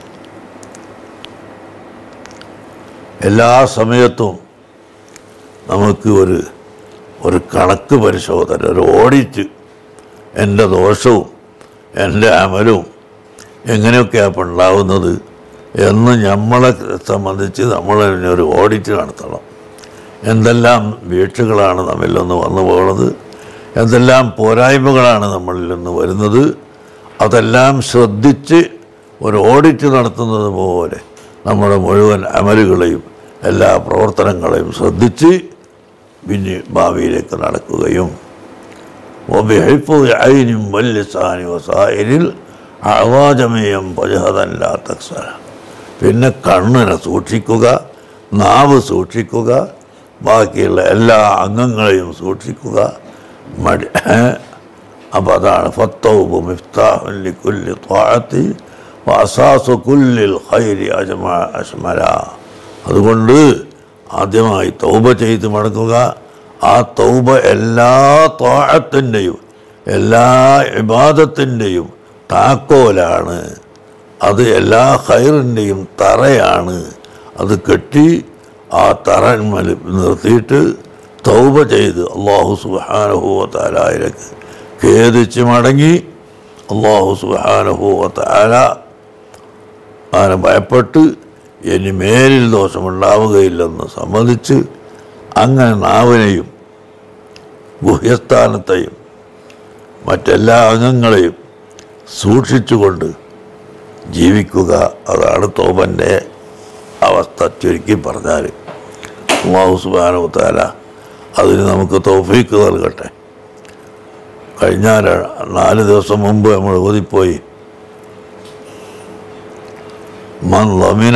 എല്ലാ സമയത്തും നമുക്ക് ഒരു ഒരു കണക്ക് പരിശോധന ഒരു ഓഡിറ്റ് എൻ്റെ ദോഷവും എൻ്റെ അമലും എങ്ങനെയൊക്കെയാണ് ഇപ്പം ഉണ്ടാവുന്നത് എന്ന് നമ്മളെ സംബന്ധിച്ച് നമ്മൾ തന്നെ ഒരു ഓഡിറ്റ് നടത്തണം എന്തെല്ലാം വീഴ്ചകളാണ് നമ്മിൽ നിന്ന് വന്നു പോകുന്നത് എന്തെല്ലാം പോരായ്മകളാണ് നമ്മളിൽ നിന്ന് വരുന്നത് അതെല്ലാം ശ്രദ്ധിച്ച് ഒരു ഓഡിറ്റ് നടത്തുന്നത് പോലെ നമ്മുടെ മുഴുവൻ അമലുകളെയും എല്ലാ പ്രവർത്തനങ്ങളെയും ശ്രദ്ധിച്ച് പിന്നെ ഭാവിയിലേക്ക് നടക്കുകയും وبحفظ عين واللسان وسائر അവാജമയം പജഹതല്ല തക്സര പിന്നെ കണ്ണിനെ സൂക്ഷിക്കുക നാവ് സൂക്ഷിക്കുക ബാക്കിയുള്ള എല്ലാ അംഗങ്ങളെയും സൂക്ഷിക്കുക മടി അപ്പം അതാണ് ഫത്തൗബ് മിഫ്താഹുല്ലി കുല്ലി ത്വാഴത്തി അസാസു കുല്ലിൽ ഹൈരി അജമ അഷ്മല അതുകൊണ്ട് ആദ്യമായി തൗബ ചെയ്ത് മടങ്ങുക ആ തൗബ എല്ലാ ത്വാഴത്തിൻ്റെയും എല്ലാ ഇബാദത്തിൻ്റെയും താക്കോലാണ് അത് എല്ലാ ഹൈറിൻ്റെയും തറയാണ് അത് കെട്ടി ആ തറന്മൽ നിർത്തിയിട്ട് തൗബ ചെയ്ത് അള്ളാഹു സുബാനുഭൂവത്താലായിലേക്ക് ഖേദിച്ച് മടങ്ങി അള്ളാഹു സുബാനുഭൂവത്താല അങ്ങനെ ഭയപ്പെട്ട് ഇനി മേലിൽ ദോഷമുണ്ടാവുകയില്ലെന്ന് സമ്മതിച്ച് അങ്ങനെ നാവിനെയും ഗുഹ്യസ്ഥാനത്തെയും മറ്റെല്ലാ അംഗങ്ങളെയും സൂക്ഷിച്ചുകൊണ്ട് ജീവിക്കുക അതാണ് തോമൻ്റെ അവസ്ഥ ചുരുക്കി പറഞ്ഞാൽ അള്ളാഹു സുബാനു താല അതിന് നമുക്ക് തൗഫീക്ക് നൽകട്ടെ കഴിഞ്ഞ ര- നാല് ദിവസം മുമ്പ് നമ്മൾ ഓതിപ്പോയി മൻ ലമിന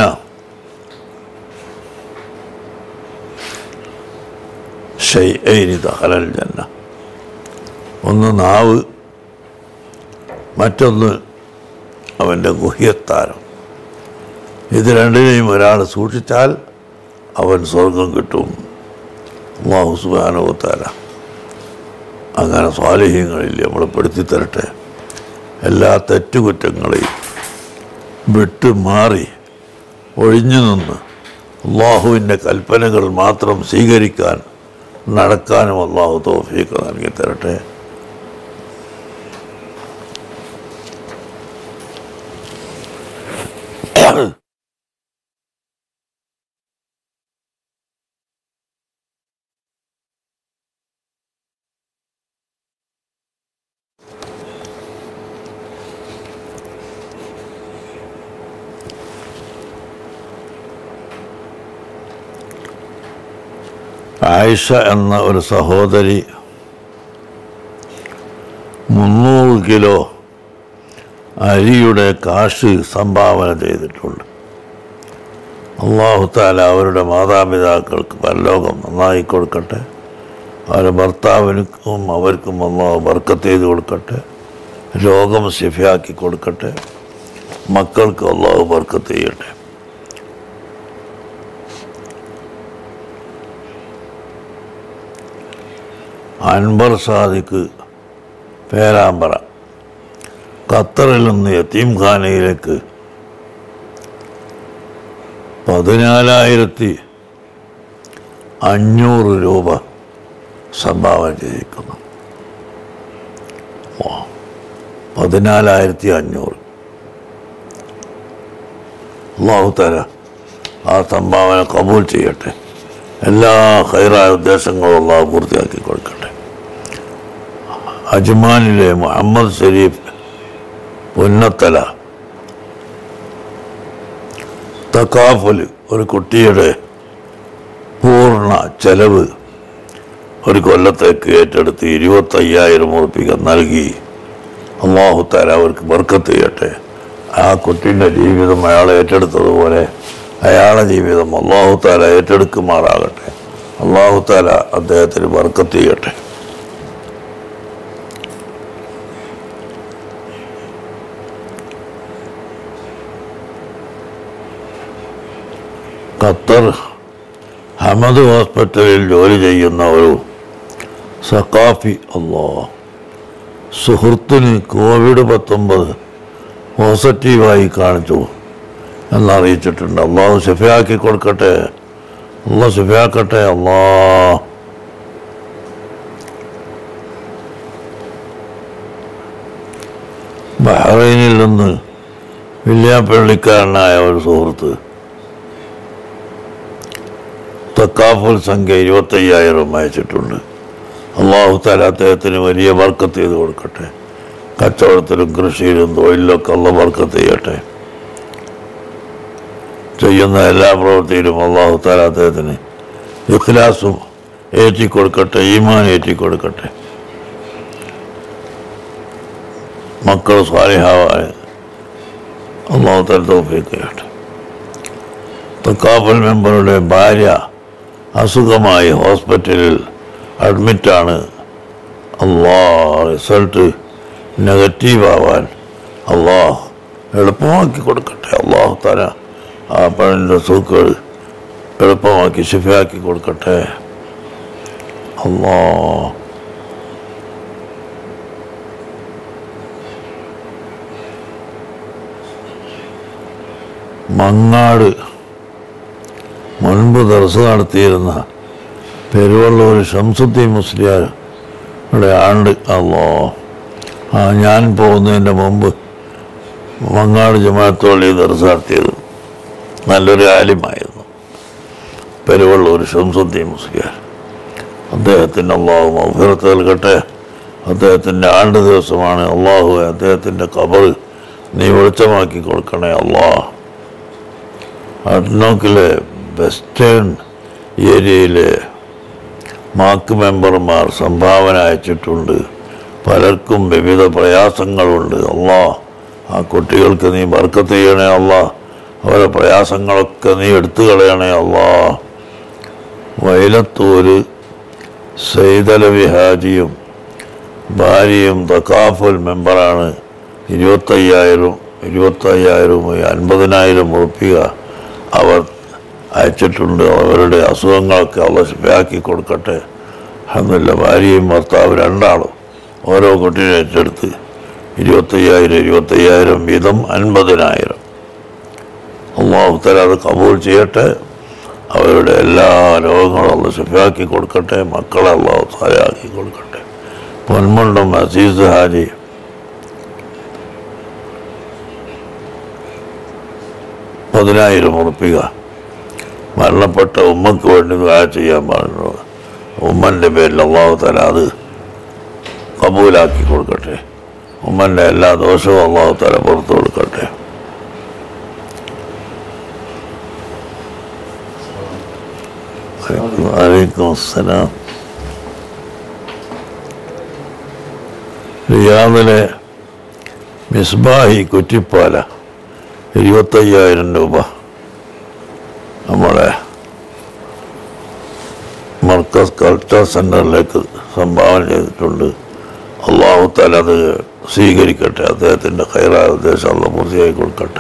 ഷൈഅൈനി ദഖലൽ ജന്ന ഒന്ന് നാവ് മറ്റൊന്ന് അവൻ്റെ ഗുഹ്യത്താരം ഇത് രണ്ടിനെയും ഒരാൾ സൂക്ഷിച്ചാൽ അവൻ സ്വർഗം കിട്ടും അള്ളാഹു സുബാനുഭവത്താല അങ്ങനെ സ്വാലിഹ്യങ്ങളിൽ നമ്മൾ പെടുത്തി തരട്ടെ എല്ലാ തെറ്റുകുറ്റങ്ങളെയും വിട്ട് മാറി ഒഴിഞ്ഞു നിന്ന് അള്ളാഹുവിൻ്റെ കൽപ്പനകൾ മാത്രം സ്വീകരിക്കാൻ നടക്കാനും അള്ളാഹു തോഫീക്ക് നൽകി തരട്ടെ ആയിഷ എന്ന ഒരു സഹോദരി മുന്നൂറ് കിലോ അരിയുടെ കാശ് സംഭാവന ചെയ്തിട്ടുണ്ട് അള്ളാഹു താല അവരുടെ മാതാപിതാക്കൾക്ക് പരലോകം നന്നായി കൊടുക്കട്ടെ അവരുടെ ഭർത്താവിനും അവർക്കും അള്ളാഹു ബർക്കത്ത് ചെയ്ത് കൊടുക്കട്ടെ രോഗം ശിഫയാക്കി കൊടുക്കട്ടെ മക്കൾക്ക് അള്ളാഹു ബർക്കത്ത് ചെയ്യട്ടെ അൻവർ സാദിക്ക് പേരാമ്പറ ഖത്തറിൽ നിന്ന് യത്തീംഖാനയിലേക്ക് പതിനാലായിരത്തി അഞ്ഞൂറ് രൂപ സംഭാവന ചെയ്തിരിക്കുന്നു ഓ, പതിനാലായിരത്തി അഞ്ഞൂറ് അള്ളാഹു തല ആ സംഭാവന കബൂൽ ചെയ്യട്ടെ എല്ലാ ഹൈറായ ഉദ്ദേശങ്ങളും അള്ളാഹു പൂർത്തിയാക്കി കൊടുക്കട്ടെ അജ്മാനിലെ മുഹമ്മദ് ഷരീഫ് പുന്നത്തല തക്കാഫുൽ ഒരു കുട്ടിയുടെ പൂർണ്ണ ചെലവ് ഒരു കൊല്ലത്തേക്ക് ഏറ്റെടുത്ത് ഇരുപത്തയ്യായിരം ഉറപ്പിക നൽകി അള്ളാഹു താല അവർക്ക് ബർക്കത്ത് ചെയ്യട്ടെ ആ കുട്ടീൻ്റെ ജീവിതം അയാൾ ഏറ്റെടുത്തതുപോലെ അയാളുടെ ജീവിതം അള്ളാഹു താല ഏറ്റെടുക്കുമാറാകട്ടെ അള്ളാഹു താല അദ്ദേഹത്തിന് ബർക്കത്ത് ചെയ്യട്ടെ ഖത്തർ ഹമദ് ഹോസ്പിറ്റലിൽ ജോലി ചെയ്യുന്ന ഒരു സക്കാഫി അല്ലോ സുഹൃത്തിന് കോവിഡ് പത്തൊമ്പത് പോസിറ്റീവായി കാണിച്ചു എന്നറിയിച്ചിട്ടുണ്ട് അള്ളാഹു ഷെഫിയാക്കി കൊടുക്കട്ടെ അള്ളാഹ് ഷെഫിയാക്കട്ടെ അള്ളാ ബഹ്റൈനിൽ നിന്ന് വില്യാപ്പള്ളിക്കാരനായ ഒരു സുഹൃത്ത് തക്കാഫുൽ സംഖ്യ ഇരുപത്തയ്യായിരം അയച്ചിട്ടുണ്ട് അള്ളാഹു താല അദ്ദേഹത്തിന് വലിയ വർക്കത്ത് ചെയ്ത് കൊടുക്കട്ടെ കച്ചവടത്തിലും കൃഷിയിലും തൊഴിലിലൊക്കെ ഉള്ള വർക്കത്ത് ചെയ്യട്ടെ ചെയ്യുന്ന എല്ലാ പ്രവൃത്തിയിലും അള്ളാഹു താല അദ്ദേഹത്തിന് ഇഖ്ലാസും ഏറ്റിക്കൊടുക്കട്ടെ ഈമാൻ ഏറ്റിക്കൊടുക്കട്ടെ മക്കൾ സ്വാലിഹാവായ അള്ളാഹു താല തോഫീക്ക് ചെയ്യട്ടെ തക്കാഫൽ മെമ്പറുടെ ഭാര്യ അസുഖമായി ഹോസ്പിറ്റലിൽ അഡ്മിറ്റാണ് അള്ളാ റിസൾട്ട് നെഗറ്റീവ് ആവാൻ അള്ളാഹ് എളുപ്പമാക്കി കൊടുക്കട്ടെ അള്ളാഹു തല ആ പഴൻ്റെ സൂക്കുകൾ എളുപ്പമാക്കി ശിഫയാക്കി കൊടുക്കട്ടെ അള്ളാ മങ്ങാട് മുൻപ് ദർസ് നടത്തിയിരുന്ന പെരുവള്ളൂർ ഷംസുദ്ദീൻ മുസ്ലിയാർ ഇവിടെ ആണ്ട് അല്ലോ ആ ഞാൻ പോകുന്നതിൻ്റെ മുമ്പ് മങ്ങാട് ജമാഅത്തോളി ദർസ് നടത്തിയത് നല്ലൊരു ആലിമായിരുന്നു പെരുവള്ളൂർ ഷംസുദ്ദീൻ മുസ്ലിയാർ അദ്ദേഹത്തിൻ്റെ അള്ളാഹു മൗഫിറത്ത് നൽകട്ടെ അദ്ദേഹത്തിൻ്റെ ആണ്ട് ദിവസമാണ് അള്ളാഹു അദ്ദേഹത്തിൻ്റെ കബർ നീ വെളിച്ചമാക്കി കൊടുക്കണേ അള്ളാഹ് അഡ്നോക്കിലെ വെസ്റ്റേൺ ഏരിയയിലെ മാക്ക് മെമ്പർമാർ സംഭാവന അയച്ചിട്ടുണ്ട് പലർക്കും വിവിധ പ്രയാസങ്ങളുണ്ട് അള്ളാ ആ കുട്ടികൾക്ക് നീ ബർക്കത്ത് ചെയ്യണേ അള്ളാ അവരുടെ പ്രയാസങ്ങളൊക്കെ നീ എടുത്തു കളയണേ അള്ളാ വൈലത്തൂര് സൈതലവി ഹാജിയും ഭാര്യയും തക്കാഫുൽ മെമ്പറാണ് ഇരുപത്തയ്യായിരം ഇരുപത്തയ്യായിരം അൻപതിനായിരം ഉറപ്പിക അവർ അയച്ചിട്ടുണ്ട് അവരുടെ അസുഖങ്ങളൊക്കെ അവ ശിഫയാക്കി കൊടുക്കട്ടെ എന്നില്ല ഭാര്യയും ഭർത്താവ് രണ്ടാളും ഓരോ കുട്ടിയെ ഏറ്റെടുത്ത് ഇരുപത്തയ്യായിരം ഇരുപത്തയ്യായിരം വീതം അൻപതിനായിരം അള്ളാഹുത്തല അത് കബൂൾ ചെയ്യട്ടെ അവരുടെ എല്ലാ രോഗങ്ങളും അള്ള ശിഫയാക്കി കൊടുക്കട്ടെ മക്കളെ അള്ളാഹു താലാക്കി കൊടുക്കട്ടെ പൊന്മുണ്ടും അസീസ് ഹാജി പതിനായിരം ഉറപ്പിക മരണപ്പെട്ട ഉമ്മക്ക് വേണ്ടി ദുആ ചെയ്യാൻ പറഞ്ഞു ഉമ്മൻ്റെ പേരിൽ അള്ളാഹു തല അത് കബൂലാക്കി കൊടുക്കട്ടെ ഉമ്മൻ്റെ എല്ലാ ദോഷവും അള്ളാഹു തല പുറത്തു കൊടുക്കട്ടെ വലൈക്കും അസ്സലാം റിയാദിലെ മിസ്ബാഹി കുറ്റിപ്പാല ഇരുപത്തയ്യായിരം രൂപ നമ്മളെ മർക്കസ് കൾച്ചർ സെൻറ്ററിലേക്ക് സംഭാവന ചെയ്തിട്ടുണ്ട് അള്ളാഹു താല അത് സ്വീകരിക്കട്ടെ അദ്ദേഹത്തിൻ്റെ ഹൈറായ ഉദ്ദേശം അള്ള പൂർത്തിയായി കൊടുക്കട്ടെ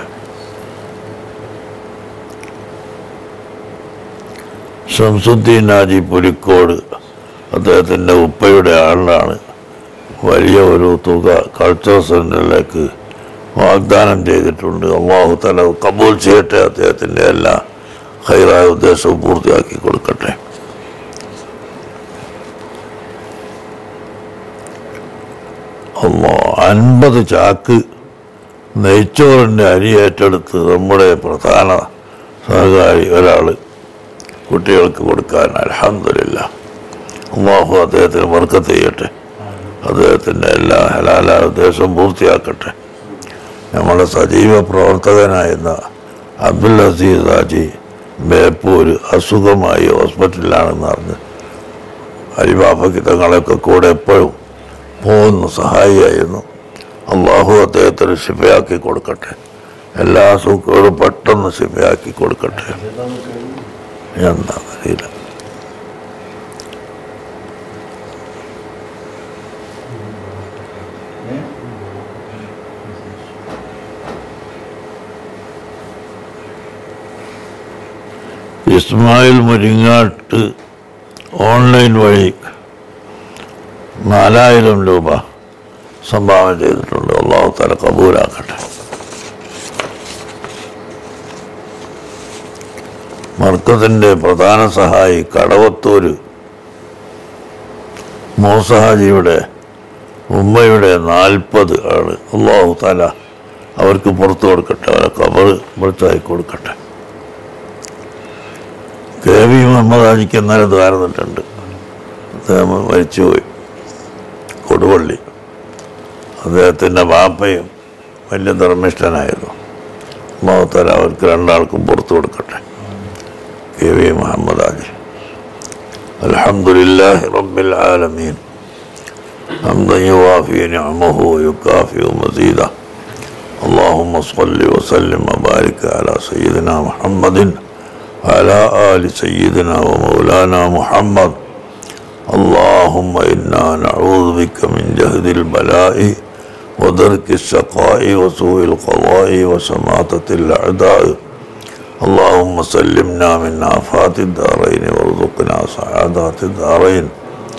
ഷംസുദ്ദീൻ നാജി പുലിക്കോട് അദ്ദേഹത്തിൻ്റെ ഉപ്പയുടെ ആളിലാണ് വലിയ ഒരു തുക കൾച്ചർ സെൻറ്ററിലേക്ക് വാഗ്ദാനം ചെയ്തിട്ടുണ്ട് അള്ളാഹു തല കബൂൽ ചെയ്യട്ടെ അദ്ദേഹത്തിൻ്റെ എല്ലാ ഹൈറായ ഉദ്ദേശവും പൂർത്തിയാക്കി കൊടുക്കട്ടെ അള്ളാ അൻപത് ചാക്ക് നെയ്ച്ചോറിൻ്റെ അരി ഏറ്റെടുത്ത് നമ്മുടെ പ്രധാന സഹകാരി ഒരാൾ കുട്ടികൾക്ക് കൊടുക്കാൻ അലഹമില്ല അള്ളാഹു അദ്ദേഹത്തിന് വർക്കത്ത് ചെയ്യട്ടെ അദ്ദേഹത്തിൻ്റെ എല്ലാ ഹലാല ഉദ്ദേശം പൂർത്തിയാക്കട്ടെ നമ്മുടെ സജീവ പ്രവർത്തകനായിരുന്ന അബ്ദുൽ അസീസ് ഹാജി ബേപ്പൂർ അസുഖമായി ഹോസ്പിറ്റലിലാണെന്ന് അറിഞ്ഞ് അരിബാബയ്ക്ക് തങ്ങളൊക്കെ കൂടെ എപ്പോഴും പോകുന്നു സഹായിയായിരുന്നു അള്ളാഹു അദ്ദേഹത്തിന് ശിഫയാക്കി കൊടുക്കട്ടെ എല്ലാ സുഖങ്ങളും പെട്ടെന്ന് ശിഫയാക്കി കൊടുക്കട്ടെ എന്താ അറിയില്ല ഇസ്മായിൽ മുരിങ്ങാട്ട് ഓൺലൈൻ വഴി നാലായിരം രൂപ സംഭാവന ചെയ്തിട്ടുണ്ട് അള്ളാഹു തല കബൂലാക്കട്ടെ മർക്കത്തിൻ്റെ പ്രധാന സഹായി കടവത്തൂര് മോസഹാജിയുടെ ഉമ്മയുടെ നാൽപ്പത് ആണ് അള്ളാഹു തല അവർക്ക് പുറത്തു കൊടുക്കട്ടെ അവരെ കബർ വെളുത്തായി കൊടുക്കട്ടെ കെ വി മുഹമ്മദ് ഹാജിക്ക് ഇന്നലെ ദ്വാരന്നിട്ടുണ്ട് അദ്ദേഹം മരിച്ചുപോയി കൊടുവള്ളി അദ്ദേഹത്തിൻ്റെ ബാപ്പയും വലിയ ധർമ്മിഷ്ഠനായിരുന്നു അള്ളാഹുത്താല അവർക്ക് രണ്ടാൾക്കും പുറത്തു കൊടുക്കട്ടെ കെ വി മുഹമ്മദ് ഹാജി അൽഹംദുലില്ലാഹി റബ്ബിൽ ആലമീൻ حمدا يوافي نعمه ويكافئ مزيدا اللهم صل وسلم وبارك على سيدنا محمد وعلى آل سيدنا ومولانا محمد اللهم إنا نعوذ بك من جهد البلاء ودرك الشقاء وسوء القضاء وشماتة الأعداء اللهم سلمنا من آفات الدارين وارزقنا سعادات الدارين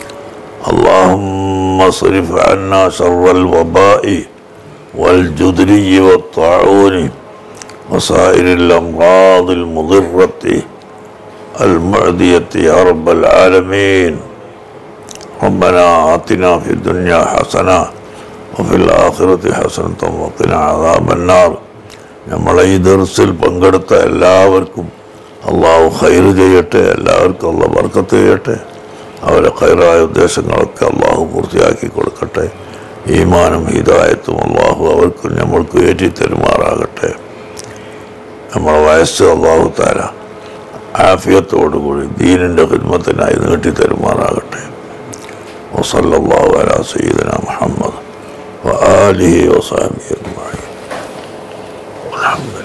اللهم اصرف عنا شر الوباء والجدري والطاعون وسائر الأمراض المضرة المعدية يا رب العالمين ربنا آتنا في الدنيا حسنة وفي الآخرة حسنة وقنا عذاب النار നമ്മളെ ഈ ദർസിൽ പങ്കെടുത്ത എല്ലാവർക്കും അള്ളാഹു ഖൈർ ചെയ്യട്ടെ എല്ലാവർക്കും അള്ളാഹ് ബർക്കത്ത് ചെയ്യട്ടെ അവരെ ഖൈറായ ഉദ്ദേശങ്ങളൊക്കെ അള്ളാഹു പൂർത്തിയാക്കി കൊടുക്കട്ടെ ഈമാനും ഹിദായത്തും അള്ളാഹു അവർക്കും നമ്മൾക്ക് ഏറ്റി തരുമാറാകട്ടെ നമ്മളെ വയസ്സ് അള്ളാഹു താര ആഫിയത്തോടുകൂടി ദീനിൻ്റെ ഖിദ്മത്തിനായി നീട്ടി തരുമാറാകട്ടെ വസല്ലല്ലാഹു അലാ സയ്യിദന മുഹമ്മദ് വആലിഹി വസഹബിഹി അജ്മഈൻ അൽഹംദുലില്ലാഹ്